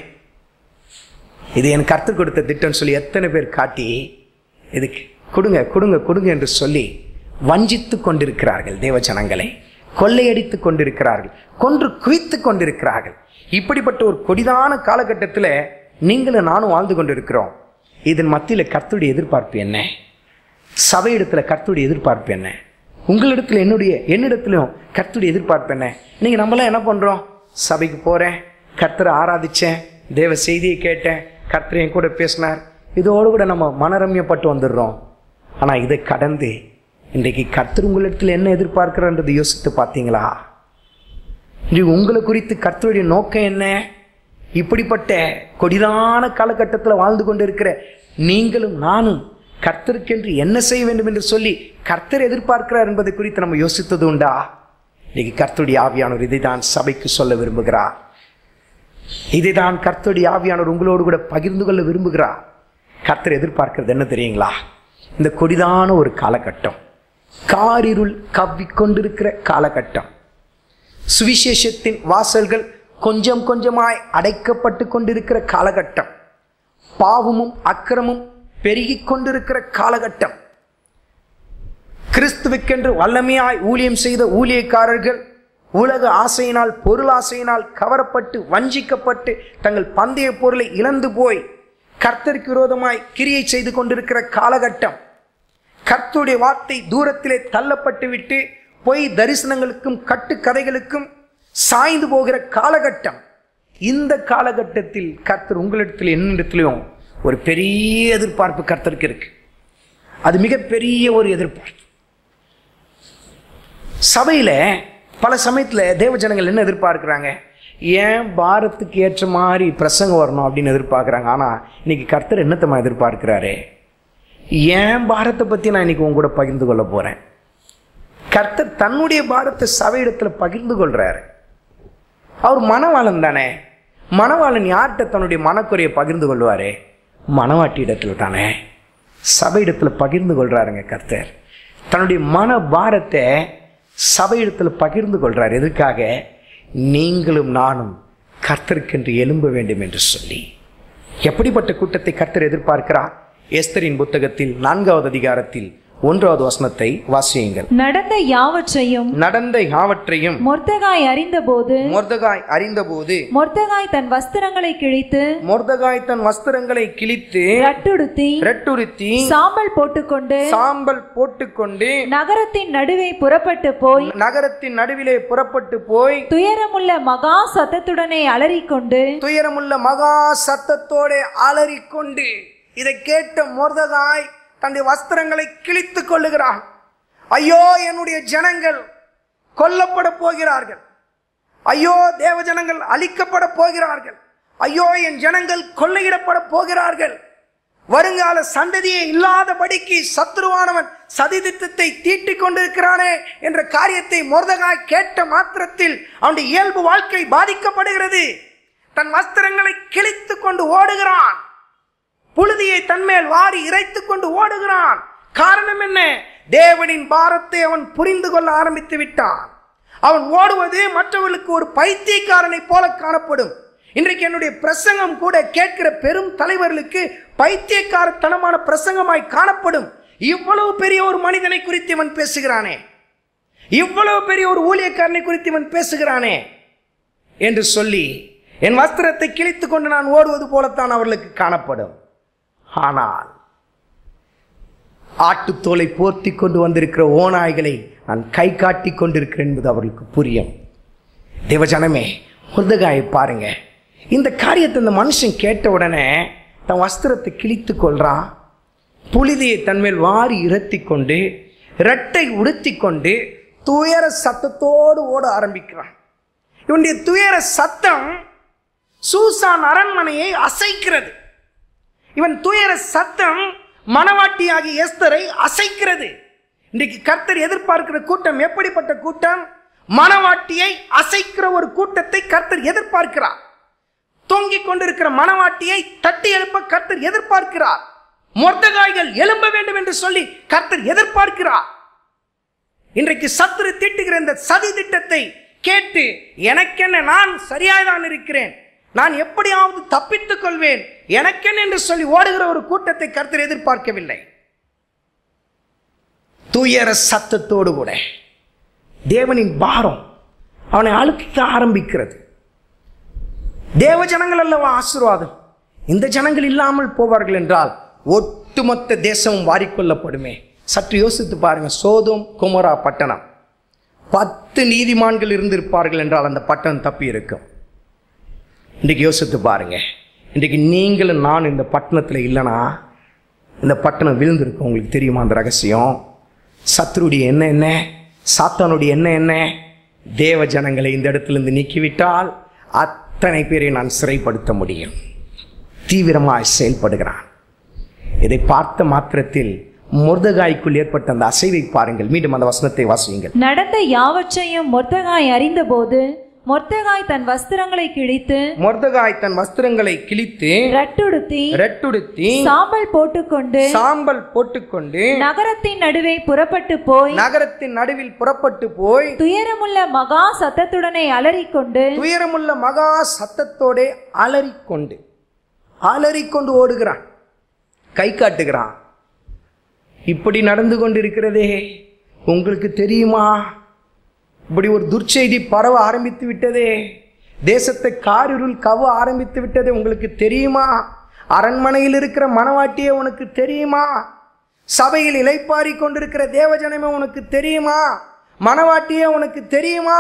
இது எனக்கு கற்றுக் கொடுத்த திட்டம் சொல்லி எத்தனை பேர் காட்டி இதுக்கு கொடுங்க கொடுங்க கொடுங்க என்று சொல்லி வஞ்சித்து கொண்டிருக்கிறார்கள் தேவ ஜனங்களை கொள்ளையடித்து கொண்டிருக்கிறார்கள் கொன்று குவித்து கொண்டிருக்கிறார்கள் இப்படிப்பட்ட ஒரு கொடிதான காலகட்டத்தில் நீங்களும் நானும் வாழ்ந்து கொண்டிருக்கிறோம் இதன் மத்தியில் கர்த்தருடைய எதிர்பார்ப்பு என்ன சபையிடத்தில் கர்த்தருடைய எதிர்பார்ப்பு என்ன உங்களிடத்துல என்னுடைய என்னிடத்திலும் கர்த்தருடைய எதிர்பார்ப்பு என்ன நீங்க நம்மளாம் என்ன பண்றோம் சபைக்கு போறேன் கர்த்தரை ஆராதிச்சேன் தேவ செய்தியை கேட்டேன் கர்த்தர் என் கூட பேசினார் இதோடு கூட நம்ம மனரம்யப்பட்டு வந்துடுறோம் ஆனா இதை கடந்து இன்றைக்கு கர்த்தர் உங்களிடத்தில் என்ன எதிர்பார்க்கிறான்றது யோசித்து பார்த்தீங்களா இன்றைக்கு உங்களை குறித்து கர்த்தருடைய நோக்கம் என்ன இப்படிப்பட்ட கொடிதான காலகட்டத்தில் வாழ்ந்து கொண்டிருக்கிற நீங்களும் நானும் கர்த்தருக்கென்று என்ன செய்ய வேண்டும் என்று சொல்லி கர்த்தர் எதிர்பார்க்கிறார் என்பதை குறித்து நம்ம யோசித்தது உண்டா இன்னைக்கு கர்த்தருடைய ஆவியானவர் இதைதான் சபைக்கு சொல்ல விரும்புகிறார் இதைதான் கர்த்தருடைய ஆவியானவர் உங்களோடு கூட பகிர்ந்து கொள்ள விரும்புகிறார் கர்த்தர் எதிர்பார்க்கிறது என்ன தெரியுங்களா இந்த கொடிதான ஒரு காலகட்டம் காரிருள் கவ்விக்கொண்டிருக்கிற காலகட்டம் சுவிசேஷத்தின் வாசல்கள் கொஞ்சம் கொஞ்சமாய் அடைக்கப்பட்டு கொண்டிருக்கிற காலகட்டம் பாவமும் அக்கிரமும் பெருகிக் கொண்டிருக்கிற காலகட்டம் கிறிஸ்துவுக்கென்று வல்லமையாய் ஊழியம் செய்த ஊழியக்காரர்கள் உலக ஆசையினால் பொருள் ஆசையினால் கவரப்பட்டு வஞ்சிக்கப்பட்டு தங்கள் பந்தய பொருளை இழந்து போய் கர்த்தருக்கு விரோதமாய் கிரியை செய்து கொண்டிருக்கிற காலகட்டம் கர்த்தருடைய வார்த்தை தூரத்திலே தள்ளப்பட்டு விட்டு பொய் தரிசனங்களுக்கும் கட்டுக்கதைகளுக்கும் சாய்ந்து போகிற காலகட்டம் இந்த காலகட்டத்தில் கர்த்தர் உங்களிடத்தில் என்னிடத்திலும் ஒரு பெரிய எதிர்பார்ப்பு கர்த்தருக்கு இருக்கு அது மிகப்பெரிய ஒரு எதிர்பார்ப்பு சபையில பல சமயத்துல தேவ ஜனங்கள் என்ன எதிர்பார்க்கிறாங்க ஏன் பாரத்துக்கு ஏற்ற மாதிரி பிரசங்கம் வரணும் அப்படின்னு எதிர்பார்க்குறாங்க ஆனா இன்னைக்கு கர்த்தர் என்னத்தம்மா எதிர்பார்க்கிறாரு ஏன் பாரத்தை பத்தி நான் இன்னைக்கு உங்க கூட பகிர்ந்து கொள்ள போறேன் கர்த்தர் தன்னுடைய பாரத்தை சபையிடத்துல பகிர்ந்து கொள்றாரு அவர் மனவாளன் தானே மணவாளன் யார்கிட்ட தன்னுடைய மனக்குறையை பகிர்ந்து கொள்வாரு மணவாட்டி இடத்துல தானே சபையிடத்துல பகிர்ந்து கொள்றாருங்க கர்த்தர் தன்னுடைய மன பாரத்தை சபையிடத்துல பகிர்ந்து கொள்றார் எதுக்காக நீங்களும் நானும் கர்த்தருக்கென்று எழும்ப வேண்டும் என்று சொல்லி எப்படிப்பட்ட கூட்டத்தை கர்த்தர் எதிர்பார்க்கிறார் எஸ்தரின் புத்தகத்தில் நான்காவது அதிகாரத்தில் ஒன்றாவது வசனத்தை வாசியுங்கள் நடந்த யாவற்றையும் நடந்த யாவற்றையும் மொர்தகாய் அறிந்தபோது மொர்தகாய் அறிந்தபோது மொர்தகாய் தன் வஸ்திரங்களை கிழித்து மொர்தகாய் தன் வஸ்திரங்களை கிழித்து ரட்டுடுத்தி ரெட்டுடுத்தி சாம்பல் போட்டுக்கொண்டு சாம்பல் போட்டுக்கொண்டு நகரத்தின் நடுவே புறப்பட்டு போய் நகரத்தின் நடுவிலே புறப்பட்டு போய் துயரமுள்ள மகா சத்தத்துடனே அலறிக்கொண்டு துயரமுள்ள மகா சத்தத்தோட அலறிக்கொண்டு இதை கேட்ட மொர்தகாய் தன்னுடைய வஸ்திரங்களை கிழித்துக் கொள்ளுகிறான் ஐயோ என்னுடைய ஜனங்கள் கொல்லப்பட போகிறார்கள் ஐயோ தேவ ஜனங்கள் அழிக்கப்பட போகிறார்கள் ஐயோ என் ஜனங்கள் கொள்ளையிடப்பட போகிறார்கள் வருங்கால சந்ததியே இல்லாதபடிக்கு சத்ருவானவன் சதிதித்தத்தை தீட்டிக் கொண்டிருக்கிறானே என்ற காரியத்தை மொர்தகாய் கேட்ட மாத்திரத்தில் அவனுடைய இயல்பு வாழ்க்கை பாதிக்கப்படுகிறது தன் வஸ்திரங்களை கிழித்துக் கொண்டு ஓடுகிறான் புழுதியை தன்மேல் வாரி இறைத்துக் கொண்டு ஓடுகிறான் காரணம் என்ன தேவனின் பாரத்தை அவன் புரிந்து கொள்ள ஆரம்பித்து விட்டான் அவன் ஓடுவது மற்றவர்களுக்கு ஒரு பைத்தியக்காரனை போல காணப்படும் இன்றைக்கு என்னுடைய பிரசங்கம் கூட கேட்கிற பெரும் தலைவர்களுக்கு பைத்தியக்காரத்தனமான பிரசங்கமாய் காணப்படும் இவ்வளவு பெரிய ஒரு மனிதனை குறித்து இவன் பேசுகிறானே இவ்வளவு பெரிய ஒரு ஊழியக்காரனை குறித்து இவன் பேசுகிறானே என்று சொல்லி என் வஸ்திரத்தை கிழித்துக் கொண்டு நான் ஓடுவது போலத்தான் அவர்களுக்கு காணப்படும் ஆனால் ஆட்டுத்தோலை போர்த்தி கொண்டு வந்திருக்கிற ஓநாய்களை நான் கை காட்டி கொண்டிருக்கிறேன் என்பது அவர்களுக்கு புரியும் தேவஜனமே முருதகாயை பாருங்க இந்த காரியத்தை இந்த மனுஷன் கேட்ட உடனே தன் வஸ்திரத்தை கிழித்து கொள்றான் புழுதியை தன்மேல் வாரி இறத்தி கொண்டு இரட்டை உடுத்தி கொண்டு துயர சத்தத்தோடு ஓட ஆரம்பிக்கிறான் இவனுடைய துயர சத்தம் சூசான் அரண்மனையை அசைக்கிறது இவன் துயர சத்தம் மனவாட்டியாகி எஸ்தரை அசைக்கிறது இன்றைக்கு கர்த்தர் எதிர்பார்க்கிற கூட்டம் எப்படிப்பட்ட கூட்டம் மனவாட்டியை அசைக்கிற ஒரு கூட்டத்தை கர்த்தர் எதிர்பார்க்கிறார் தொங்கிக் கொண்டிருக்கிற மனவாட்டியை தட்டி எழுப்ப கர்த்தர் எதிர்பார்க்கிறார் மொர்தகாய்கள் எழும்ப வேண்டும் என்று சொல்லி கர்த்தர் எதிர்பார்க்கிறார் இன்றைக்கு சத்துரு திட்டுகிற இந்த சதி திட்டத்தை கேட்டு எனக்கென்ன நான் சரியாய்தான் இருக்கிறேன் நான் எப்படியாவது தப்பித்துக் கொள்வேன் எனக்கென்ன என்று சொல்லி ஓடுகிற ஒரு கூட்டத்தை கர்த்தர் எதிர்பார்க்கவில்லை துயர சத்தத்தோடு கூட தேவனின் பாரம் அவனை அழுத்த ஆரம்பிக்கிறது தேவ ஜனங்கள் அல்லவா ஆசீர்வாதம் இந்த ஜனங்கள் இல்லாமல் போவார்கள் என்றால் ஒட்டுமொத்த தேசமும் வாரிக்கொள்ளப்படுமே சற்று யோசித்து பாருங்க சோதோம் குமரா பட்டணம் பத்து நீதிமான்கள் இருந்திருப்பார்கள் என்றால் அந்த பட்டணம் தப்பி இருக்கும் இன்றைக்கு யோசித்து பாருங்க இன்றைக்கு நீங்களும் நான் இந்த பட்டணத்தில் இல்லைனா இந்த பட்டணம் விழுந்திருக்கும் உங்களுக்கு தெரியுமா அந்த ரகசியம் சத்ருடைய என்ன என்ன சாத்தானுடைய என்ன என்ன தேவ ஜனங்களை இந்த இடத்திலிருந்து நீக்கிவிட்டால் அத்தனை பேரை நான் சிறைப்படுத்த முடியும் தீவிரமாய் செயல்படுகிறான் இதை பார்த்த மாத்திரத்தில் முருதகாய்க்குள் ஏற்பட்ட அந்த அசைவை பாருங்கள் மீண்டும் அந்த வசனத்தை வாசியுங்கள் நடந்த யாவற்றையும் மொர்தகாய் அறிந்தபோது மொர்தகாய் தன் வஸ்திரங்களை கிழித்து முருதகாய் தன் வஸ்திரங்களை கிழித்து ரட்டுடுத்தி ரெட்டுடுத்தி சாம்பல் போட்டுக்கொண்டு சாம்பல் போட்டுக்கொண்டு நகரத்தின் நடுவே புறப்பட்டு போய் நகரத்தின் நடுவில் புறப்பட்டு போய் துயரமுள்ள மகா சத்தத்துடனே அலறிக்கொண்டு துயரமுள்ள மகா சத்தத்தோடே அலறிக்கொண்டு அலறிக்கொண்டு ஓடுகிறான் கை காட்டுகிறான் இப்படி நடந்து கொண்டிருக்கிறதே உங்களுக்கு தெரியுமா இப்படி ஒரு துர்ச்செய்தி பரவ ஆரம்பித்து விட்டதே தேசத்தை காரிருள் கவ ஆரம்பித்து விட்டதே உங்களுக்கு தெரியுமா அரண்மனையில் இருக்கிற மனவாட்டியே உனக்கு தெரியுமா சபையில் இலைப்பாரி கொண்டிருக்கிற தேவஜனமே உனக்கு தெரியுமா மனவாட்டியே உனக்கு தெரியுமா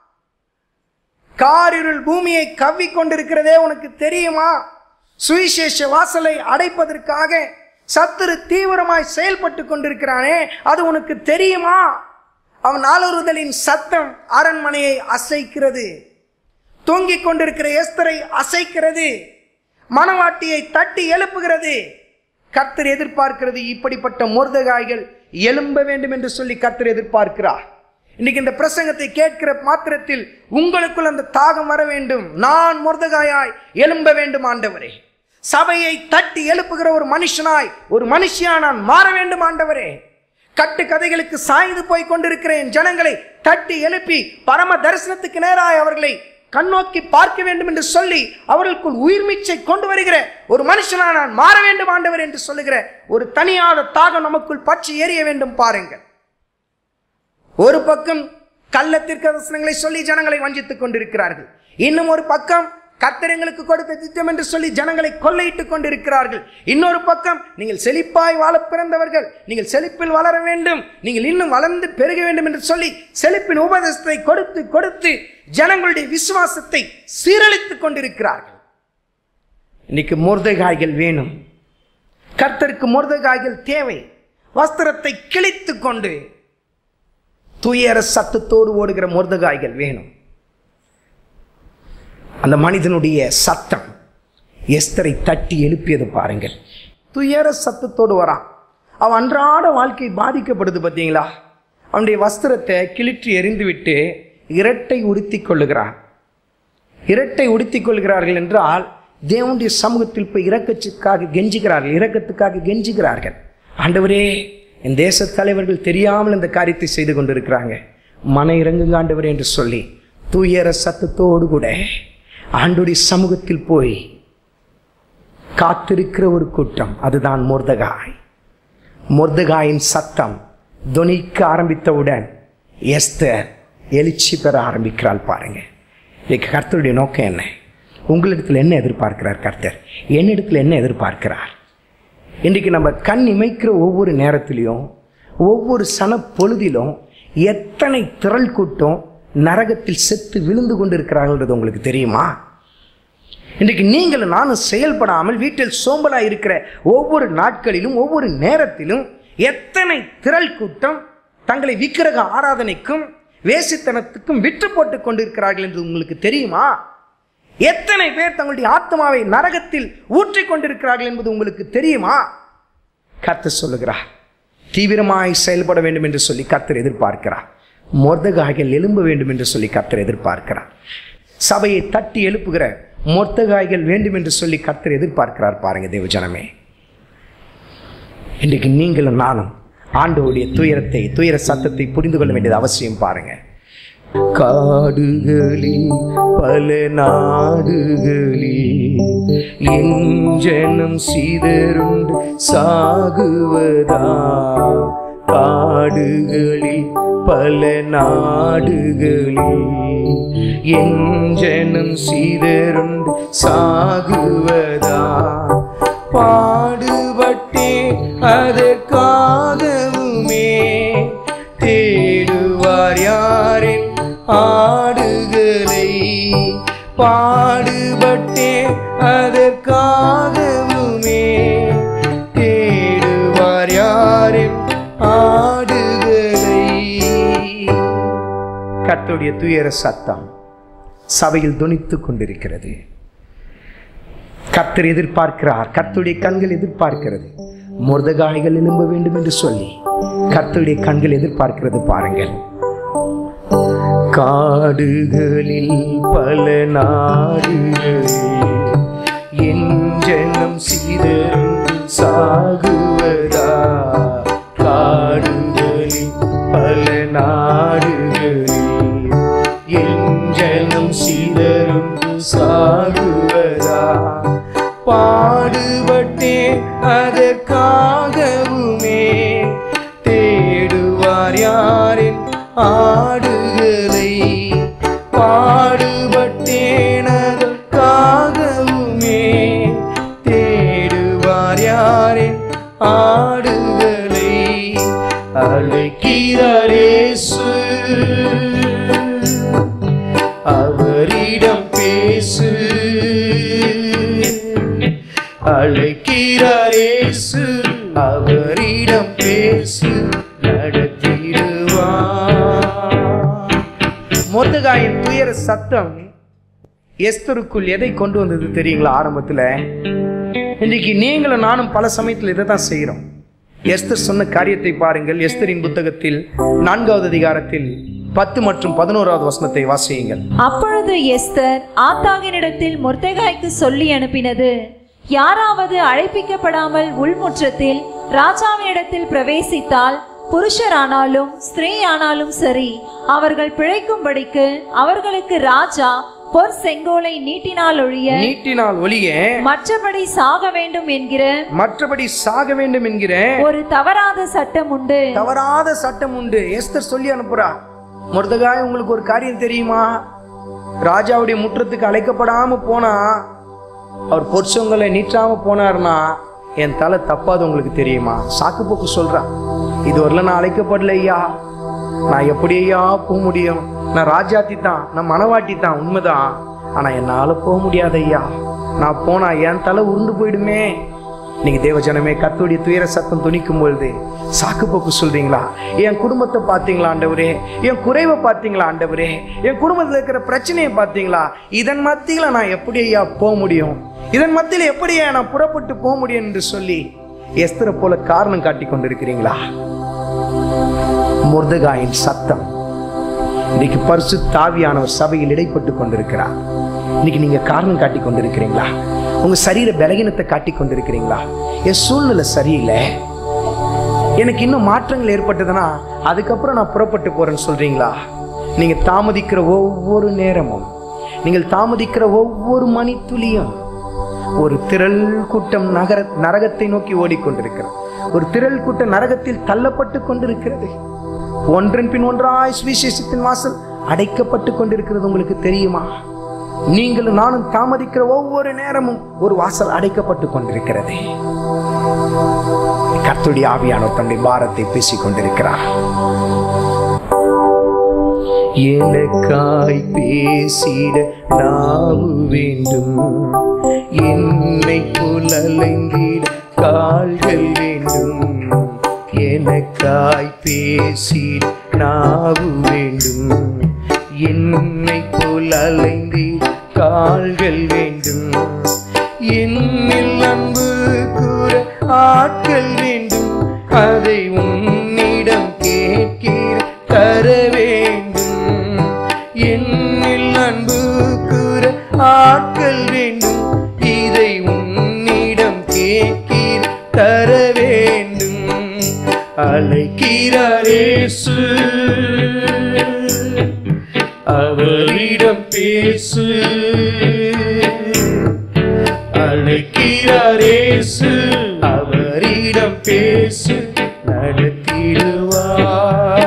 காரிருள் பூமியை கவ்வி கொண்டிருக்கிறதே உனக்கு தெரியுமா சுவிசேஷ வாசலை அடைப்பதற்காக சத்துரு தீவிரமாய் செயல்பட்டு கொண்டிருக்கிறானே அது உனக்கு தெரியுமா அவன் நாளொருதலின் சத்தம் அரண்மனையை அசைக்கிறது தூங்கிக் கொண்டிருக்கிற எஸ்தரை அசைக்கிறது மனவாட்டியை தட்டி எழுப்புகிறது கர்த்தர் எதிர்பார்க்கிறது இப்படிப்பட்ட முருதகாய்கள் எழும்ப வேண்டும் என்று சொல்லி கர்த்தர் எதிர்பார்க்கிறார் இன்னைக்கு இந்த பிரசங்கத்தை கேட்கிற மாத்திரத்தில் உங்களுக்குள் அந்த தாகம் வர வேண்டும் நான் முருதகாயாய் எழும்ப வேண்டும் ஆண்டவரே சபையை தட்டி எழுப்புகிற ஒரு மனுஷனாய் ஒரு மனுஷியா நான் மாற வேண்டும் ஆண்டவரே கட்டு கதைகளுக்கு சாய்ந்து போய் கொண்டிருக்கிற என் ஜனங்களை தட்டி எழுப்பி பரம தரிசனத்துக்கு நேராய் அவர்களை கண்ணோக்கி பார்க்க வேண்டும் என்று சொல்லி அவர்களுக்குள் உயிர்மீச்சை கொண்டு வருகிற ஒரு மனுஷனா நான் மாற வேண்டும் ஆண்டவர் என்று சொல்லுகிற ஒரு தனியாத தாகம் நமக்குள் பற்றி எரிய வேண்டும் பாருங்கள் ஒரு பக்கம் கள்ளத்திற்கு வசனங்களை சொல்லி ஜனங்களை வஞ்சித்துக் கொண்டிருக்கிறார்கள் இன்னும் ஒரு பக்கம் கர்த்தர் எங்களுக்கு கொடுத்த திட்டம் என்று சொல்லி ஜனங்களை கொள்ளையிட்டுக் கொண்டிருக்கிறார்கள் இன்னொரு பக்கம் நீங்கள் செழிப்பாய் வாழ பிறந்தவர்கள் நீங்கள் செழிப்பில் வளர வேண்டும் நீங்கள் இன்னும் வளர்ந்து பெருக வேண்டும் என்று சொல்லி செழிப்பின் உபதேசத்தை கொடுத்து கொடுத்து ஜனங்களுடைய விசுவாசத்தை சீரழித்துக் கொண்டிருக்கிறார்கள் இன்னைக்கு முருதைகாய்கள் வேணும் கர்த்தருக்கு முருதைகாய்கள் தேவை வஸ்திரத்தை கிழித்து கொண்டு துயர சத்தத்தோடு ஓடுகிற முருதகாய்கள் வேணும் அந்த மனிதனுடைய சத்தம் எஸ்தரை தட்டி எழுப்பியது பாருங்கள் துயர சத்தத்தோடு வரான் அவன் அன்றாட வாழ்க்கை பாதிக்கப்படுது பார்த்தீங்களா அவனுடைய வஸ்திரத்தை கிழிற்றி எறிந்துவிட்டு இரட்டை உடுத்திக் கொள்ளுகிறான் இரட்டை உடுத்திக் கொள்கிறார்கள் என்றால் தேவனுடைய சமூகத்தில் போய் இரக்கத்துக்காக கெஞ்சுகிறார்கள் இரக்கத்துக்காக கெஞ்சுகிறார்கள் ஆண்டவரே என் தேச தலைவர்கள் தெரியாமல் இந்த காரியத்தை செய்து கொண்டிருக்கிறாங்க மன இறங்குங்க ஆண்டவர் என்று சொல்லி தூயர சத்தத்தோடு கூட ஆண்டுடைய சமூகத்தில் போய் காத்திருக்கிற ஒரு கூட்டம் அதுதான் மொர்தகாய் மொர்தகாயின் சத்தம் துணிக்க ஆரம்பித்தவுடன் எஸ்தர் எழுச்சி பெற ஆரம்பிக்கிறாள் பாருங்க இன்னைக்கு கர்த்தருடைய நோக்கம் என்ன உங்களிடத்தில் என்ன எதிர்பார்க்கிறார் கர்த்தர் என்னிடத்தில் என்ன எதிர்பார்க்கிறார் இன்றைக்கு நம்ம கண் இமைக்கிற ஒவ்வொரு நேரத்திலையும் ஒவ்வொரு சன பொழுதிலும் எத்தனை திரள் கூட்டம் நரகத்தில் செத்து விழுந்து கொண்டிருக்கிறாங்கன்றது உங்களுக்கு தெரியுமா இன்றைக்கு நீங்களும் நானும் செயல்படாமல் வீட்டில் சோம்பலாக இருக்கிற ஒவ்வொரு நாட்களிலும் ஒவ்வொரு நேரத்திலும் எத்தனை திரள் கூட்டம் தங்களை விக்கிரக ஆராதனைக்கும் வேசித்தனத்துக்கும் விற்று போட்டு கொண்டிருக்கிறார்கள் என்று உங்களுக்கு தெரியுமா எத்தனை பேர் தங்களுடைய ஆத்மாவை நரகத்தில் ஊற்றிக் கொண்டிருக்கிறார்கள் என்பது உங்களுக்கு தெரியுமா கர்த்தர் சொல்லுகிறார் தீவிரமாய் செயல்பட வேண்டும் என்று சொல்லி கர்த்தர் எதிர்பார்க்கிறார் மொர்தகாய்கள் எழும்ப வேண்டும் என்று சொல்லி கர்த்தர் எதிர்பார்க்கிறார் சபையை தட்டி எழுப்புகிற மொர்த்தகாய்கள் வேண்டும் என்று சொல்லி கர்த்தர் எதிர்பார்க்கிறார் பாருங்க தேவஜனமே இன்றைக்கு நீங்களும் நானும் ஆண்டோடைய துயரத்தை துயர சத்தத்தை புரிந்து கொள்ள வேண்டியது அவசியம் பாருங்க காடுகளில் பல நாடுகளில் என் ஜனம் சிதறுண்டு சாகுவதா காடுகளில் பல நாடுகளில் என் ஜனம் சிதறுண்டு சாகுவதா பாடுபட்டே அதற்காகவுமே தேடுவார் யாரின் ஆடுகளை பாடுபட்டே அதற்காகவுமே தேடுவார் யாரின் ஆடுகளை கர்த்தருடைய துயர சத்தம் சபையில் துணித்துக் கொண்டிருக்கிறது கர்த்தர் எதிர்பார்க்கிறார் கர்த்தருடைய கண்கள் எதிர்பார்க்கிறது முருதகாய்கள் எழும்ப வேண்டும் என்று சொல்லி கர்த்தருடைய கண்கள் எதிர்பார்க்கிறது பாருங்கள் காடுகளில் பல நாடுகளில் என் ஜனம் சிதறும் சாகுவதா காடுகளில் பல நாடுகளில் என் ஜனம் சிதறும் சாகுவதா பாடுபட்டே அதற்காகவுமே தேடுவார் யாரின் ஆடுகளை பாடுபட்டேன் அதற்காகவுமே தேடுவார் யாரின் ஆடுகளை அழைக்கிறாரேசு அவரிடம் பேசு அழைக்கிறாரேசு அவரிடம் பேசு நடத்திடுவார் மொத்தகாயின் துயர சத்தம் எஸ்தருக்குள் எதை கொண்டு வந்தது தெரியுங்களா ஆரம்பத்துல இன்னைக்கு நீங்களும் நானும் பல சமயத்தில் இதை தான் செய்கிறோம் எஸ்தர் சொன்ன காரியத்தை பாருங்கள் எஸ்தரின் புத்தகத்தில் நான்காவது அதிகாரத்தில் பத்து மற்றும் பதினோராவது வசனத்தை வாசியுங்கள் அப்பொழுது எஸ்தர் ஆத்தாகினிடத்தில் மொர்தெகாய்க்கு சொல்லி அனுப்பினது யாராவது அழைப்பிக்கப்படாமல் உள்முற்றத்தில் ராஜாவினிடத்தில் பிரவேசித்தால் புருஷரானாலும் ஸ்திரீ ஆனாலும் சரி அவர்கள் பிழைக்கும்படிக்கு அவர்களுக்கு ராஜா பொற் செங்கோலை நீட்டினால் ஒழிய நீட்டினால் ஒளிய மற்றபடி சாக வேண்டும் என்கிற மற்றபடி சாக வேண்டும் என்கிற ஒரு தவறாத சட்டம் உண்டு தவறாத சட்டம் உண்டு எஸ்தர் சொல்லி அனுப்புறா முருதகாய் உங்களுக்கு ஒரு காரியம் தெரியுமா ராஜாவுடைய முற்றத்துக்கு அழைக்கப்படாம போனா அவர் பொற்சொங்கலை நீட்டாம போனார்னா என் தலை தப்பாது உங்களுக்கு தெரியுமா சாக்கு போக்கு சொல்றா இது வரல நான் அழைக்கப்படல ஐயா நான் எப்படி ஐயா போக முடியும் நான் ராஜாத்தி தான் நான் மனவாட்டி தான் உண்மைதான் ஆனா என்னால போக முடியாது ஐயா நான் போனா என் தலை உருண்டு போயிடுமே நீங்க தேவஜனமே கர்த்தருடைய துயர சத்தம் துணிக்கும் பொழுது சாக்கு போக்கு சொல்றீங்களா என் குடும்பத்தை பார்த்தீங்களா ஆண்டவரே என் குறைவை பார்த்தீங்களா ஆண்டவரே என் குடும்பத்தில் இருக்கிற பிரச்சனையை பார்த்தீங்களா இதன் மத்தியில் நான் எப்படி ஐயா போக முடியும் இதன் மத்தியில் எப்படி ஐயா நான் புறப்பட்டு போக முடியும் என்று சொல்லி எஸ்தரை போல காரணம் காட்டி கொண்டிருக்கிறீங்களா முர்தகாயின் சத்தம் இன்னைக்கு பரிசு தாவியானவர் சபையில் இடைப்பட்டு கொண்டிருக்கிறார் இன்னைக்கு நீங்க காரணம் காட்டி கொண்டிருக்கிறீங்களா உங்க சரீர பலகீனத்தை காட்டி கொண்டிருக்கிறீங்களா என் சூழ்நிலை சரியில்லை எனக்கு இன்னும் மாற்றங்கள் ஏற்பட்டதுன்னா அதுக்கப்புறம் நான் புறப்பட்டு போறேன்னு சொல்றீங்களா நீங்க தாமதிக்கிற ஒவ்வொரு நேரமும் நீங்கள் தாமதிக்கிற ஒவ்வொரு மணித்துளியும் ஒரு திரள் கூட்டம் நகர நரகத்தை நோக்கி ஓடிக்கொண்டிருக்கிறது ஒரு திரள் கூட்டம் நரகத்தில் தள்ளப்பட்டு கொண்டிருக்கிறது ஒன்றன் பின் ஒன்றாய் சுவிசேஷத்தின் வாசல் அடைக்கப்பட்டு கொண்டிருக்கிறது உங்களுக்கு தெரியுமா நீங்களும் நானும் தாமதிக்கிற ஒவ்வொரு நேரமும் ஒரு வாசல் அடைக்கப்பட்டு கொண்டிருக்கிறது கர்த்துடைய ஆவியானவர் தன்னுடைய பாரத்தை பேசிக் கொண்டிருக்கிறார் எனக்காய் பேசிட நாவு வேண்டும் என்னை போல் அலைந்திட கால்கள் வேண்டும் எனக்காய் பேசிட நாவு வேண்டும் என்னை போல் அலைந்திட கால்கள் வேண்டும் என்னில் அன்பு கூற ஆட்கள் வேண்டும் அதை உன்னிடம் கேட்கிற தர வேண்டும் என்னில் அன்பு கூற ஆட்கள் வேண்டும் இதை உன்னிடம் கேட்கிற தர வேண்டும் அழைக்கிறார் இயேசு அவரிடம் பேசு அழைக்கிறார் இயேசு அவரிடம் பேசு நடத்திடுவார்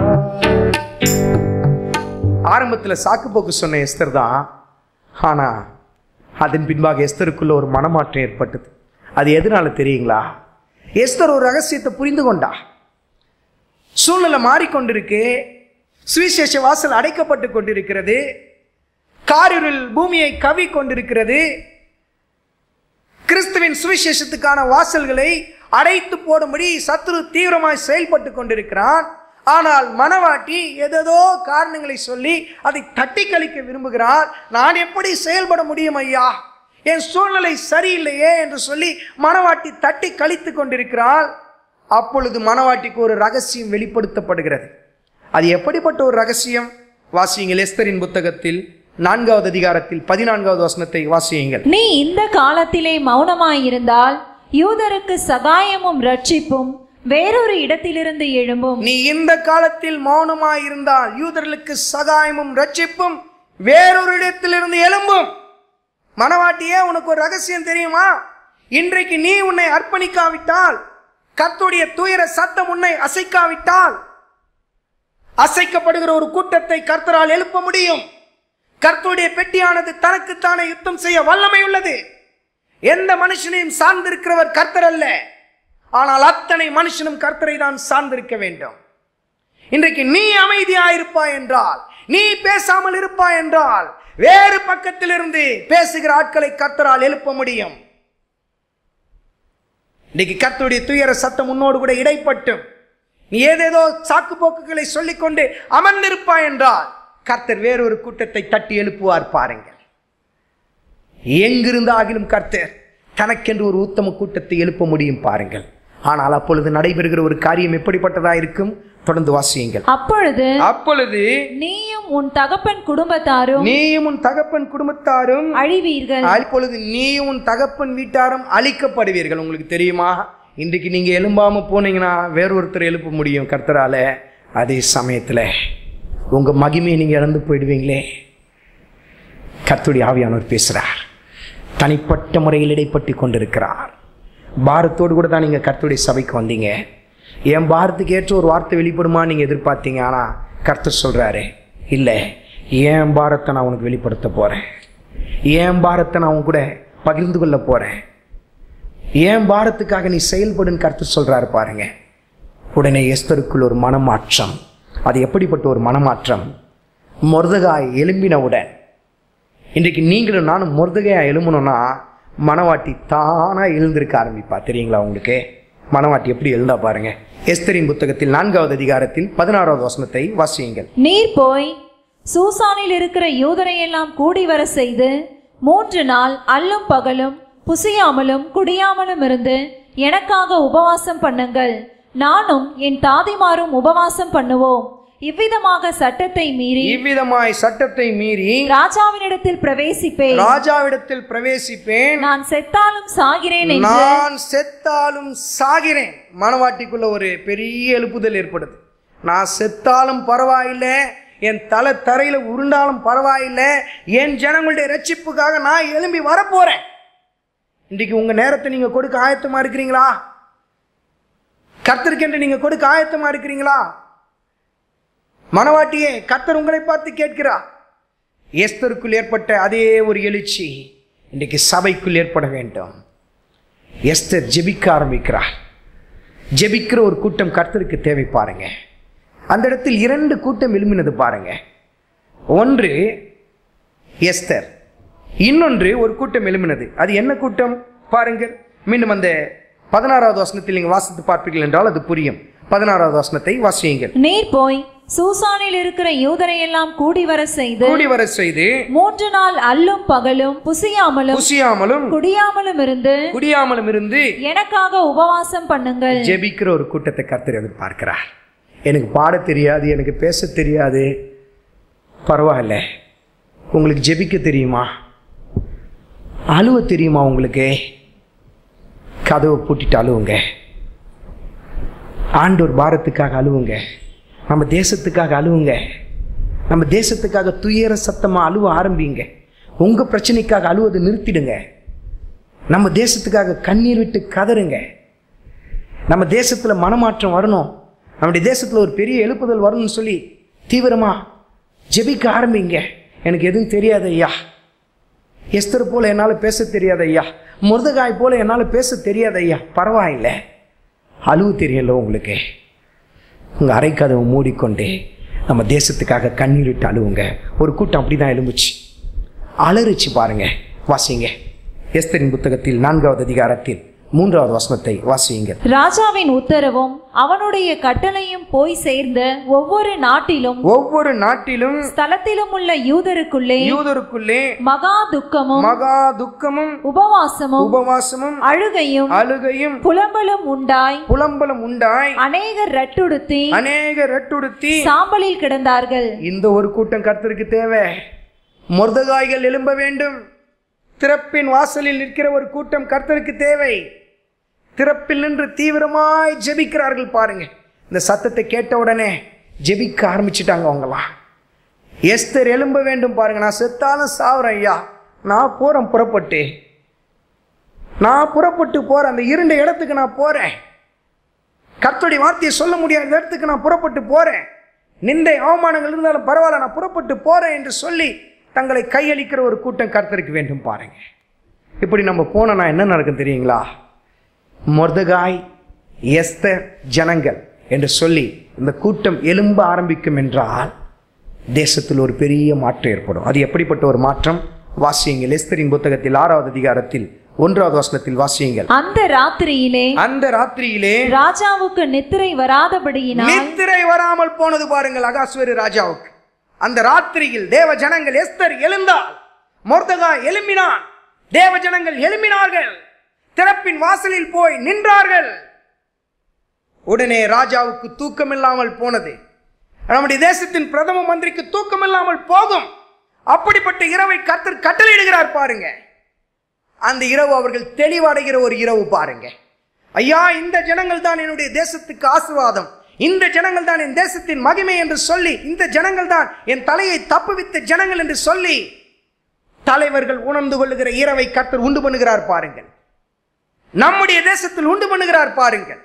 ஆரம்பத்தில் சாக்கு போக்கு சொன்ன எஸ்தர் தான் ஆனா அதன் பின்பாக எஸ்தருக்குள்ள ஒரு மனமாற்றம் ஏற்பட்டது அது எதனால தெரியுங்களா எஸ்தர் ஒரு ரகசியத்தை புரிந்து கொண்டா சூழ்நிலை மாறிக்கொண்டிருக்கு சுவிசேஷ வாசல் அடைக்கப்பட்டு கொண்டிருக்கிறது காரிருள் பூமியை கவி கொண்டிருக்கிறது கிறிஸ்துவின் சுவிசேஷத்துக்கான வாசல்களை அடைத்து போடும்படி சத்துரு தீவிரமாய் செயல்பட்டு கொண்டிருக்கிறான் ஆனால் மனவாட்டி ஏதேதோ காரணங்களை சொல்லி அதை தட்டி கழிக்க விரும்புகிறார் நான் எப்படி செயல்பட முடியும் ஐயா என் சூழ்நிலை சரியில்லையே என்று சொல்லி மனவாட்டி தட்டி கழித்து கொண்டிருக்கிறாள் அப்பொழுது மனவாட்டிக்கு ஒரு ரகசியம் வெளிப்படுத்தப்படுகிறது அது எப்படிப்பட்ட ஒரு ரகசியம் வாசியுங்கள் எஸ்தரின் புத்தகத்தில் நான்காவது அதிகாரத்தில் பதினான்காவது வசனத்தை வாசியுங்கள் நீ இந்த காலத்திலே மௌனமாயிருந்தால் யூதருக்கு சகாயமும் ரட்சிப்பும் வேறொரு இடத்திலிருந்து எழும்பும் நீ இந்த காலத்தில் மௌனமாய் இருந்தால் யூதர்களுக்கு சகாயமும் ரட்சிப்பும் வேறொரு இடத்திலிருந்து எழும்பும் மனவாட்டியே உனக்கு ஒரு ரகசியம் தெரியுமா இன்றைக்கு நீ உன்னை அர்ப்பணிக்காவிட்டால் கர்த்தருடைய துயர சத்தம் உன்னை அசைக்காவிட்டால் அசைக்கப்படுகிற ஒரு கூட்டத்தை கர்த்தரால் எழுப்ப முடியும் கர்த்தருடைய பெட்டியானது தனக்குத்தானே யுத்தம் செய்ய வல்லமை உள்ளது எந்த மனுஷனையும் சார்ந்திருக்கிறவர் கர்த்தர் அல்ல ஆனால் அத்தனை மனுஷனும் கர்த்தரை தான் சார்ந்திருக்க வேண்டும் இன்றைக்கு நீ அமைதியாயிருப்பாய் என்றால் நீ பேசாமல் இருப்பாய் என்றால் வேறு பக்கத்திலிருந்து பேசுகிற ஆட்களை கர்த்தரால் எழுப்ப முடியும் இன்னைக்கு கர்த்தருடைய துயர சத்தம் உன்னோடு கூட இடைப்பட்டும் நீ ஏதேதோ சாக்கு போக்குகளை சொல்லிக்கொண்டு அமர்ந்திருப்பாய் என்றால் கர்த்தர் வேறொரு கூட்டத்தை தட்டி எழுப்புவார் பாருங்கள் எங்கிருந்தாகிலும் கர்த்தர் தனக்கென்று ஒரு உத்தம கூட்டத்தை எழுப்ப முடியும் பாருங்கள் ஆனால் அப்பொழுது நடைபெறுகிற ஒரு காரியம் எப்படிப்பட்டதா இருக்கும் தொடர்ந்து வாசியுங்கள் அப்பொழுது அப்பொழுது நீயும் உன் தகப்பன் குடும்பத்தாரும் நீயும் உன் தகப்பன் குடும்பத்தாரும் அழிவீர்கள் அப்பொழுது நீயும் உன் தகப்பன் வீட்டாரும் அழிக்கப்படுவீர்கள் உங்களுக்கு தெரியுமா இன்றைக்கு நீங்க எழும்பாம போனீங்கன்னா வேறொருத்தர் எழுப்ப முடியும் கர்த்தரால அதே சமயத்துல உங்க மகிமையை நீங்க இழந்து போயிடுவீங்களே கர்த்தருடைய ஆவியானவர் பேசுறார் தனிப்பட்ட முறையில் இடைப்பட்டு கொண்டிருக்கிறார் பாரத்தோடு கூட தான் நீங்க கர்த்தருடைய சபைக்கு வந்தீங்க என் பாரத்துக்கு ஏற்ற ஒரு வார்த்தை வெளிப்படுமா நீங்க எதிர்பார்த்தீங்க ஆனா கர்த்தர் சொல்றாரு இல்லை என் பாரத்தை நான் உனக்கு வெளிப்படுத்த போறேன் என் பாரத்தை நான் உன் கூட பகிர்ந்து கொள்ள போறேன் என் பாரத்துக்காக நீ செயல்படுன்னு கருத்து சொல்றாரு பாருங்க உடனே எஸ்தருக்குள் ஒரு மனமாற்றம் அது எப்படிப்பட்ட ஒரு மனமாற்றம் மொர்தகாய் எழும்பினவுடன் இன்றைக்கு நீங்களும் நானும் மொர்தகையா எழும்பணும்னா மனவாட்டி தானா எழுந்திருக்க ஆரம்பிப்பா தெரியுங்களா உங்களுக்கு மனவாட்டி எப்படி எழுந்தா பாருங்க எஸ்தரின் புத்தகத்தில் நான்காவது அதிகாரத்தில் பதினாறாவது வசனத்தை வாசியுங்கள் நீர் போய் சூசானில் இருக்கிற யூதரையெல்லாம் கூடி வர செய்து மூன்று நாள் அல்லும் பகலும் புசியாமலும் குடியாமலும் இருந்து எனக்காக உபவாசம் பண்ணுங்கள் நானும் என் தாதிமாரும் உபவாசம் பண்ணுவோம் இவ்விதமாக சட்டத்தை மீறி இவ்விதமாய் சட்டத்தை மீறி ராஜாவினிடத்தில் பிரவேசிப்பேன் ராஜாவிடத்தில் பிரவேசிப்பேன் நான் செத்தாலும் சாகிறேன் என்று நான் செத்தாலும் சாகிறேன் மனவாட்டிக்குள்ள ஒரு பெரிய எழுப்புதல் ஏற்படுது நான் செத்தாலும் பரவாயில்லை என் தலை தரையில உருண்டாலும் பரவாயில்லை என் ஜனங்களுடைய ரட்சிப்புக்காக நான் எழும்பி வரப்போறேன் இன்றைக்கு உங்க நேரத்தை நீங்க கொடுக்க ஆயத்தமா இருக்கிறீங்களா கர்த்தருக்கென்று நீங்க கொடுக்க ஆயத்தமா இருக்கிறீங்களா மனவாட்டியே கர்த்தர் உங்களை பார்த்து கேட்கிறார் எஸ்தருக்குள் ஏற்பட்ட அதே ஒரு எழுச்சி இன்றைக்கு சபைக்குள் ஏற்பட வேண்டும் எஸ்தர் ஜெபிக்க ஆரம்பிக்கிறார் ஜெபிக்கிற ஒரு கூட்டம் கர்த்தருக்கு தேவை பாருங்க அந்த இடத்தில் இரண்டு கூட்டம் எழுமினது பாருங்க ஒன்று எஸ்தர் இன்னொன்று ஒரு கூட்டம் எழுமினது அது என்ன கூட்டம் பாருங்கள் மீண்டும் அந்த பதினாறாவது வசனத்தில் நீங்கள் வாசித்து பார்ப்பீர்கள் என்றால் அது புரியும் பதினாறாவது வசனத்தை வாசியுங்கள் நீர் போய் சூசானில் இருக்கிற யூதரையெல்லாம் கூடி வர செய்து கூடி வர செய்து மூன்று நாள் அல்லும் பகலும் புசியாமலும் புசியாமலும் குடியாமலும் இருந்து குடியாமலும் இருந்து எனக்காக உபவாசம் பண்ணுங்கள் ஜெபிக்கிற ஒரு கூட்டத்தை கர்த்தர் எதிர்பார்க்கிறார் எனக்கு பாட தெரியாது எனக்கு பேச தெரியாது பரவாயில்ல உங்களுக்கு ஜெபிக்க தெரியுமா அழுவ தெரியுமா உங்களுக்கு கதவை பூட்டிட்டு அழுவுங்க ஆண்டோர் பாரத்துக்காக அழுவுங்க நம்ம தேசத்துக்காக அழுவுங்க நம்ம தேசத்துக்காக துயர சத்தமா அழுவ ஆரம்பிங்க உங்க பிரச்சனைக்காக அழுவதை நிறுத்திடுங்க நம்ம தேசத்துக்காக கண்ணீர் விட்டு கதறுங்க நம்ம தேசத்தில் மனமாற்றம் வரணும் நம்முடைய தேசத்தில் ஒரு பெரிய எழுப்புதல் வரணும்னு சொல்லி தீவிரமா ஜெபிக்க ஆரம்பிங்க எனக்கு எதுவும் தெரியாது ஐயா எஸ்தர் போல என்னால் பேச தெரியாது ஐயா முருதகாய் போல என்னால் பேச தெரியாது ஐயா பரவாயில்லை அழுவு தெரியல உங்களுக்கு உங்கள் அரைக்கதவை மூடிக்கொண்டு நம்ம தேசத்துக்காக கண்ணீர் விட்டு அழுவுங்க ஒரு கூட்டம் அப்படி தான் எழும்புச்சு அலறிச்சு பாருங்க வாசிங்க எஸ்தரின் புத்தகத்தில் நான்காவது அதிகாரத்தில் மூன்றாவது வசனத்தை வாசியுங்கள் ராஜாவின் உத்தரவும் அவனுடைய கட்டளையும் போய் சேர்ந்த ஒவ்வொரு நாட்டிலும் ஒவ்வொரு நாட்டிலும் ஸ்தலத்திலும் உள்ள யூதருக்குள்ளே யூதருக்குள்ளே மகா துக்கமும் மகா துக்கமும் உபவாசமும் உபவாசமும் அழுகையும் அழுகையும் புலம்பலும் உண்டாய் புலம்பலம் உண்டாய் அநேகர் ரட்டுடுத்தி அநேக ரெட்டுடுத்தி சாம்பலில் கிடந்தார்கள் இந்த ஒரு கூட்டம் கர்த்தருக்கு தேவை முருதகாய்கள் எழும்ப வேண்டும் திறப்பின் வாசலில் நிற்கிற ஒரு கூட்டம் கர்த்தருக்கு தேவை திறப்பில் நின்று தீவிரமாய் ஜெபிக்கிறார்கள் பாருங்க இந்த சத்தத்தை கேட்ட உடனே ஜெபிக்க ஆரம்பிச்சிட்டாங்க அவங்களாம் எஸ்தர் எழும்ப வேண்டும் பாருங்க நான் செத்தாலும் சாவுறேன் ஐயா நான் போறேன் புறப்பட்டு நான் புறப்பட்டு போறேன் அந்த இருண்ட இடத்துக்கு நான் போறேன் கர்த்தருடைய வார்த்தையை சொல்ல முடியாத இடத்துக்கு நான் புறப்பட்டு போறேன் நிந்தை அவமானங்கள் இருந்தாலும் பரவாயில்ல நான் புறப்பட்டு போறேன் என்று சொல்லி தங்களை கையளிக்கிற ஒரு கூட்டம் கர்த்தருக்கு வேண்டும் பாருங்க இப்படி நம்ம போனோம்னா என்ன நடக்கும் தெரியுங்களா மொர்தகாய் எஸ்தர் ஜனங்கள் என்று சொல்லி இந்த கூட்டம் எழும்ப ஆரம்பிக்கும் என்றால் தேசத்தில் ஒரு பெரிய மாற்றம் ஏற்படும் அது எப்படிப்பட்ட ஒரு மாற்றம் வாசியுங்கள் எஸ்தரின் புத்தகத்தில் ஆறாவது அதிகாரத்தில் ஒன்றாவது வசனத்தில் வாசியுங்கள் அந்த ராத்திரியிலே அந்த ராத்திரியிலே ராஜாவுக்கு நித்திரை வராதபடியினால் நித்திரை வராமல் போனது பாருங்கள் அகாஸ்வரி ராஜாவுக்கு அந்த ராத்திரியில் தேவ ஜனங்கள் எஸ்தர் எழுந்தாள் மொர்தகா எழும்பினான் தேவ ஜனங்கள் எழும்பினார்கள் திறப்பின் வாசலில் போய் நின்றார்கள் உடனே ராஜாவுக்கு தூக்கம் இல்லாமல் போனது நம்முடைய தேசத்தின் பிரதம மந்திரிக்கு தூக்கம் இல்லாமல் போகும் அப்படிப்பட்ட இரவை கர்த்தர் கட்டளையிடுகிறார் பாருங்க அந்த இரவு அவர்கள் தெளிவடைகிற ஒரு இரவு பாருங்க ஐயா இந்த ஜனங்கள் தான் என்னுடைய தேசத்துக்கு ஆசீர்வாதம் இந்த ஜனங்கள் தான் என் தேசத்தின் மகிமை என்று சொல்லி இந்த ஜனங்கள் தான் என் தலையை தப்புவித்த ஜனங்கள் என்று சொல்லி தலைவர்கள் உணர்ந்து கொள்ளுகிற இரவை கர்த்தர் உண்டு பண்ணுகிறார் பாருங்கள் நம்முடைய தேசத்தில் உண்டு பண்ணுகிறார் பாருங்கள்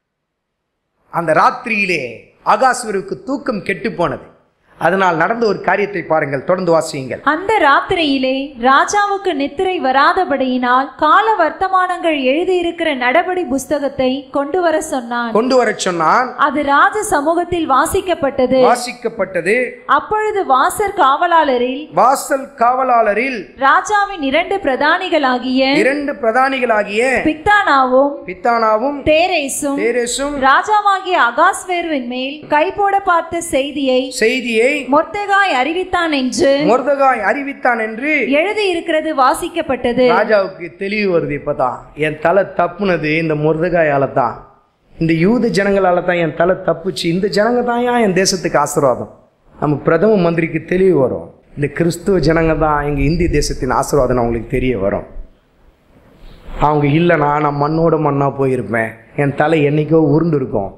அந்த ராத்திரியிலே அகாசுவருக்கு தூக்கம் கெட்டு போனது அதனால் நடந்த ஒரு காரியத்தை பாருங்கள் தொடர்ந்து வாசியுங்கள் அந்த ராத்திரியிலே ராஜாவுக்கு நித்திரை வராதபடியினால் கால வர்த்தமானங்கள் எழுதியிருக்கிற நடபடி புஸ்தகத்தை கொண்டு வர சொன்னான் கொண்டு வரச் சொன்னான் அது ராஜ சமூகத்தில் வாசிக்கப்பட்டது வாசிக்கப்பட்டது அப்பொழுது வாசற் காவலாளரில் வாசல் காவலாளரில் ராஜாவின் இரண்டு பிரதானிகளாகிய இரண்டு பிரதானிகளாகிய பிக்தானாவும் பித்தானாவும் தேரேசும் தேரேசும் ராஜாவாகிய அகாஸ்வேருவின் மேல் கை போட பார்த்த செய்தியை செய்தியை மொர்தெகாய் அறிவித்தான் என்று மொர்தகாய் அறிவித்தான் என்று எழுதியிருக்கிறது வாசிக்கப்பட்டது ராஜாவுக்கு தெளிவு வருது இப்பதான் என் தலை தப்புனது இந்த முருதகாயால தான் இந்த யூத ஜனங்களால தான் என் தலை தப்புச்சு இந்த ஜனங்க தான் என் தேசத்துக்கு ஆசீர்வாதம் நம்ம பிரதம மந்திரிக்கு தெளிவு வரும் இந்த கிறிஸ்துவ ஜனங்க தான் எங்கள் இந்திய தேசத்தின் ஆசீர்வாதம் அவங்களுக்கு தெரிய வரும் அவங்க இல்லைனா நான் மண்ணோட மண்ணாக போயிருப்பேன் என் தலை என்னைக்கோ உருண்டு இருக்கும்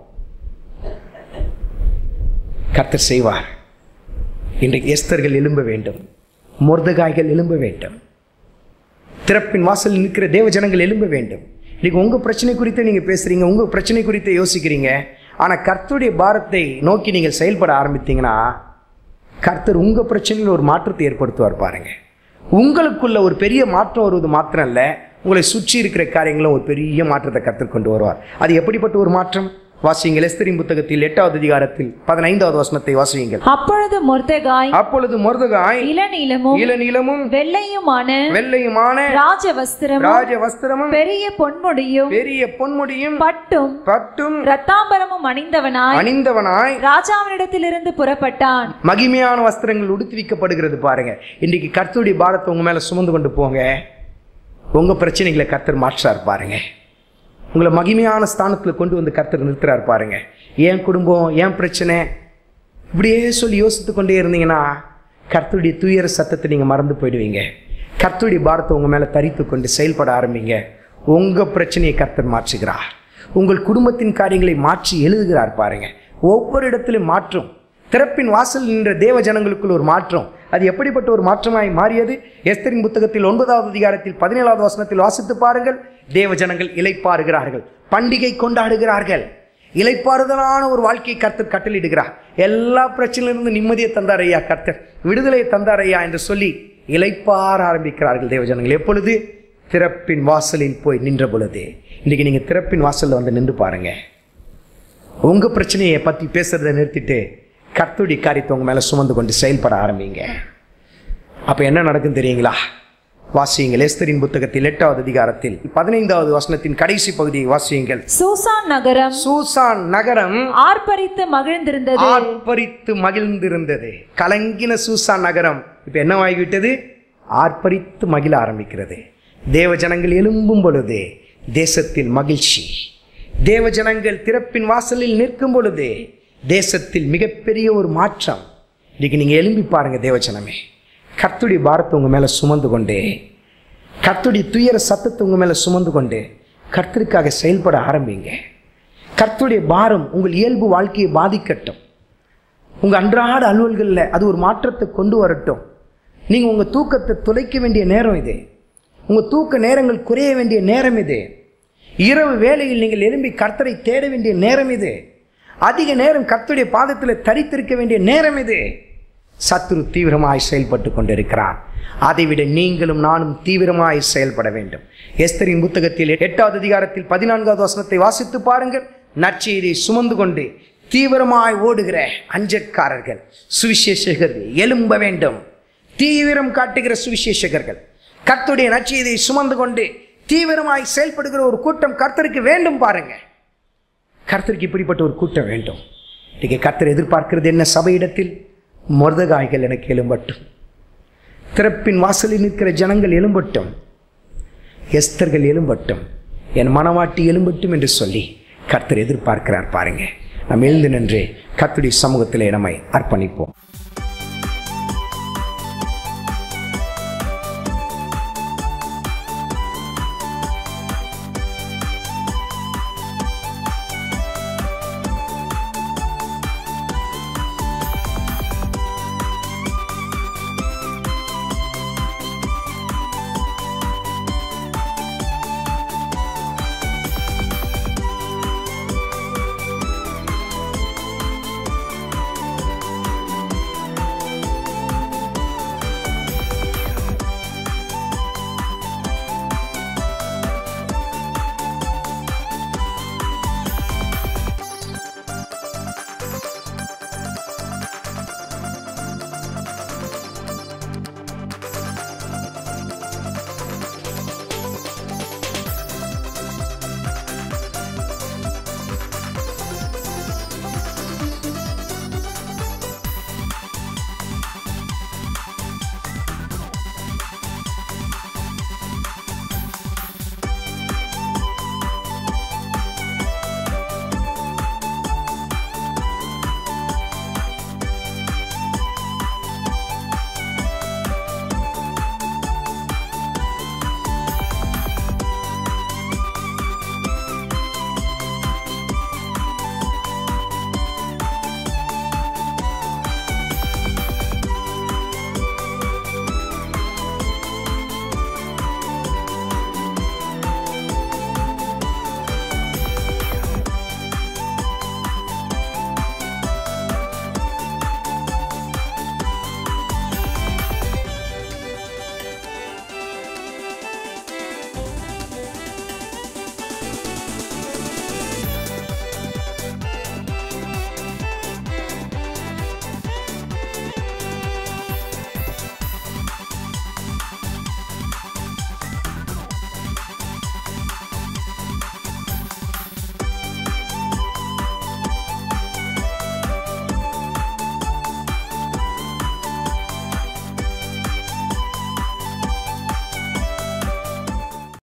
கர்த்தர் செய்வார் இன்றைக்கு எஸ்தர்கள் எழும்ப வேண்டும் முர்தகாய்கள் எழும்ப வேண்டும் திறப்பின் வாசலில் நிற்கிற தேவ ஜனங்கள் எழும்ப வேண்டும் இன்னைக்கு உங்கள் பிரச்சனை குறித்து நீங்கள் பேசுகிறீங்க உங்கள் பிரச்சனை குறித்து யோசிக்கிறீங்க ஆனால் கர்த்தருடைய பாரத்தை நோக்கி நீங்கள் செயல்பட ஆரம்பித்தீங்கன்னா கர்த்தர் உங்கள் பிரச்சனையில் ஒரு மாற்றத்தை ஏற்படுத்துவார் பாருங்க உங்களுக்குள்ள ஒரு பெரிய மாற்றம் வருவது மாத்திரம் இல்லை உங்களை சுற்றி இருக்கிற காரியங்களும் ஒரு பெரிய மாற்றத்தை கர்த்தர் கொண்டு வருவார் அது எப்படிப்பட்ட ஒரு மாற்றம் வாசியுங்கள் எஸ்தரின் புத்தகத்தில் எட்டாவது அதிகாரத்தில் பதினைந்தாவது வசனத்தை வாசியுங்கள் அப்பொழுது மொர்தெகாய் அப்பொழுது மொர்தகாய் இளநீலமும் இளநீலமும் வெள்ளையுமான வெள்ளையுமான ராஜ வஸ்திரமும் ராஜ வஸ்திரமும் பெரிய பொன்முடியும் பெரிய பொன்முடியும் பட்டும் பட்டும் ரத்தாம்பரமும் அணிந்தவனாய் அணிந்தவனாய் ராஜாவினிடத்திலிருந்து புறப்பட்டான் மகிமையான வஸ்திரங்கள் உடுத்துவிக்கப்படுகிறது பாருங்க இன்றைக்கு கர்த்தருடைய பாரத்தை உங்க மேல சுமந்து கொண்டு போங்க உங்க பிரச்சனைகளை கர்த்தர் மாற்றார் பாருங்க உங்களை மகிமையான ஸ்தானத்தில் கொண்டு வந்து கர்த்தர் நிறுத்துறார் பாருங்க ஏன் குடும்பம் ஏன் பிரச்சனை இப்படியே சொல்லி யோசித்து கொண்டே இருந்தீங்கன்னா கர்த்தருடைய துயர சத்தத்தை நீங்க மறந்து போயிடுவீங்க கர்த்தருடைய பாரத்தை உங்க மேல தரித்து கொண்டு செயல்பட ஆரம்பிங்க உங்க பிரச்சனையை கர்த்தர் மாற்றுகிறார் உங்கள் குடும்பத்தின் காரியங்களை மாற்றி எழுதுகிறார் பாருங்க ஒவ்வொரு இடத்திலும் மாற்றம் திறப்பின் வாசல் நின்ற தேவ ஜனங்களுக்குள் ஒரு மாற்றம் அது எப்படிப்பட்ட ஒரு மாற்றமாய் மாறியது எஸ்தரின் புத்தகத்தில் ஒன்பதாவது அதிகாரத்தில் பதினேழாவது வசனத்தில் வாசித்து பாருங்கள் தேவ ஜனங்கள் இலைப்பாறுகிறார்கள் பண்டிகை கொண்டாடுகிறார்கள் இலைப்பாறுதலான ஒரு வாழ்க்கையை கர்த்தர் கட்டளிடுகிறார் எல்லா பிரச்சனையிலிருந்து நிம்மதியை தந்தார் ஐயா கர்த்தர் விடுதலையை தந்தார் ஐயா என்று சொல்லி இலைப்பார ஆரம்பிக்கிறார்கள் தேவ ஜனங்கள் எப்பொழுது திறப்பின் வாசலில் போய் நின்ற பொழுது இன்னைக்கு நீங்க திறப்பின் வாசல்ல வந்து நின்று பாருங்க உங்க பிரச்சனையை பத்தி பேசுறதை நிறுத்திட்டு கர்த்தருடைய காரியத்தை உங்க மேல சுமந்து கொண்டு செயல்பட ஆரம்பிங்க அப்ப என்ன நடக்கும் தெரியுங்களா வாசியுங்கள் எஸ்தரின் புத்தகத்தில் எட்டாவது அதிகாரத்தில் பதினைந்தாவது வசனத்தின் கடைசி பகுதியை வாசியுங்கள் சூசான் நகரம் சூசான் நகரம் ஆர்ப்பரித்து மகிழ்ந்திருந்தது ஆர்ப்பரித்து மகிழ்ந்திருந்தது கலங்கின சூசான் நகரம் இப்ப என்னவாகிவிட்டது ஆர்ப்பரித்து மகிழ ஆரம்பிக்கிறது தேவ ஜனங்கள் எழும்பும் பொழுது தேசத்தில் மகிழ்ச்சி தேவ ஜனங்கள் திறப்பின் வாசலில் நிற்கும் பொழுது தேசத்தில் மிகப்பெரிய ஒரு மாற்றம் இன்னைக்கு நீங்க எழும்பி பாருங்க தேவஜனமே கர்த்துடைய பாரத்தை உங்க மேல சுமந்து கொண்டு கர்த்துடைய துயர சத்தத்தை உங்க மேல சுமந்து கொண்டு கர்த்தருக்காக செயல்பட ஆரம்பிங்க கர்த்தருடைய பாரம் உங்கள் இயல்பு வாழ்க்கையை பாதிக்கட்டும் உங்க அன்றாட அலுவல்களில் அது ஒரு மாற்றத்தை கொண்டு வரட்டும் நீங்க உங்க தூக்கத்தை துளைக்க வேண்டிய நேரம் இது உங்க தூக்க நேரங்கள் குறைய வேண்டிய நேரம் இது இரவு வேளையில் நீங்கள் எழும்பி கர்த்தரை தேட வேண்டிய நேரம் இது அதிக நேரம் கர்த்தருடைய பாதத்தில் தரித்திருக்க வேண்டிய நேரம் இது சத்துரு தீவிரமாய் செயல்பட்டு கொண்டிருக்கிறான் அதைவிட நீங்களும் நானும் தீவிரமாய் செயல்பட வேண்டும் எஸ்தரின் புத்தகத்தில் எட்டாவது அதிகாரத்தில் பதினான்காவது வசனத்தை வாசித்து பாருங்கள் நற்செய்தியை சுமந்து கொண்டு தீவிரமாய் ஓடுகிற அஞ்சற்காரர்கள் சுவிசேஷகர்கள் எழும்ப வேண்டும் தீவிரம் காட்டுகிற சுவிசேஷகர்கள் கர்த்தருடைய நற்செய்தியை சுமந்து கொண்டு தீவிரமாய் செயல்படுகிற ஒரு கூட்டம் கர்த்தருக்கு வேண்டும் பாருங்க கர்த்தருக்கு இப்படிப்பட்ட ஒரு கூட்டம் வேண்டும் இன்னைக்கு கர்த்தர் எதிர்பார்க்கிறது என்ன சபையிடத்தில் மொர்தகாய்கள் எனக்கு எழும்பட்டும் திறப்பின் வாசலில் நிற்கிற ஜனங்கள் எழும்பட்டும் எஸ்தர்கள் எழும்பட்டும் என் மனவாட்டி எழும்பட்டும் என்று சொல்லி கர்த்தர் எதிர்பார்க்கிறார் பாருங்க நாம் எழுந்து நின்று கர்த்தருடைய சமூகத்திலே நம்மை அர்ப்பணிப்போம்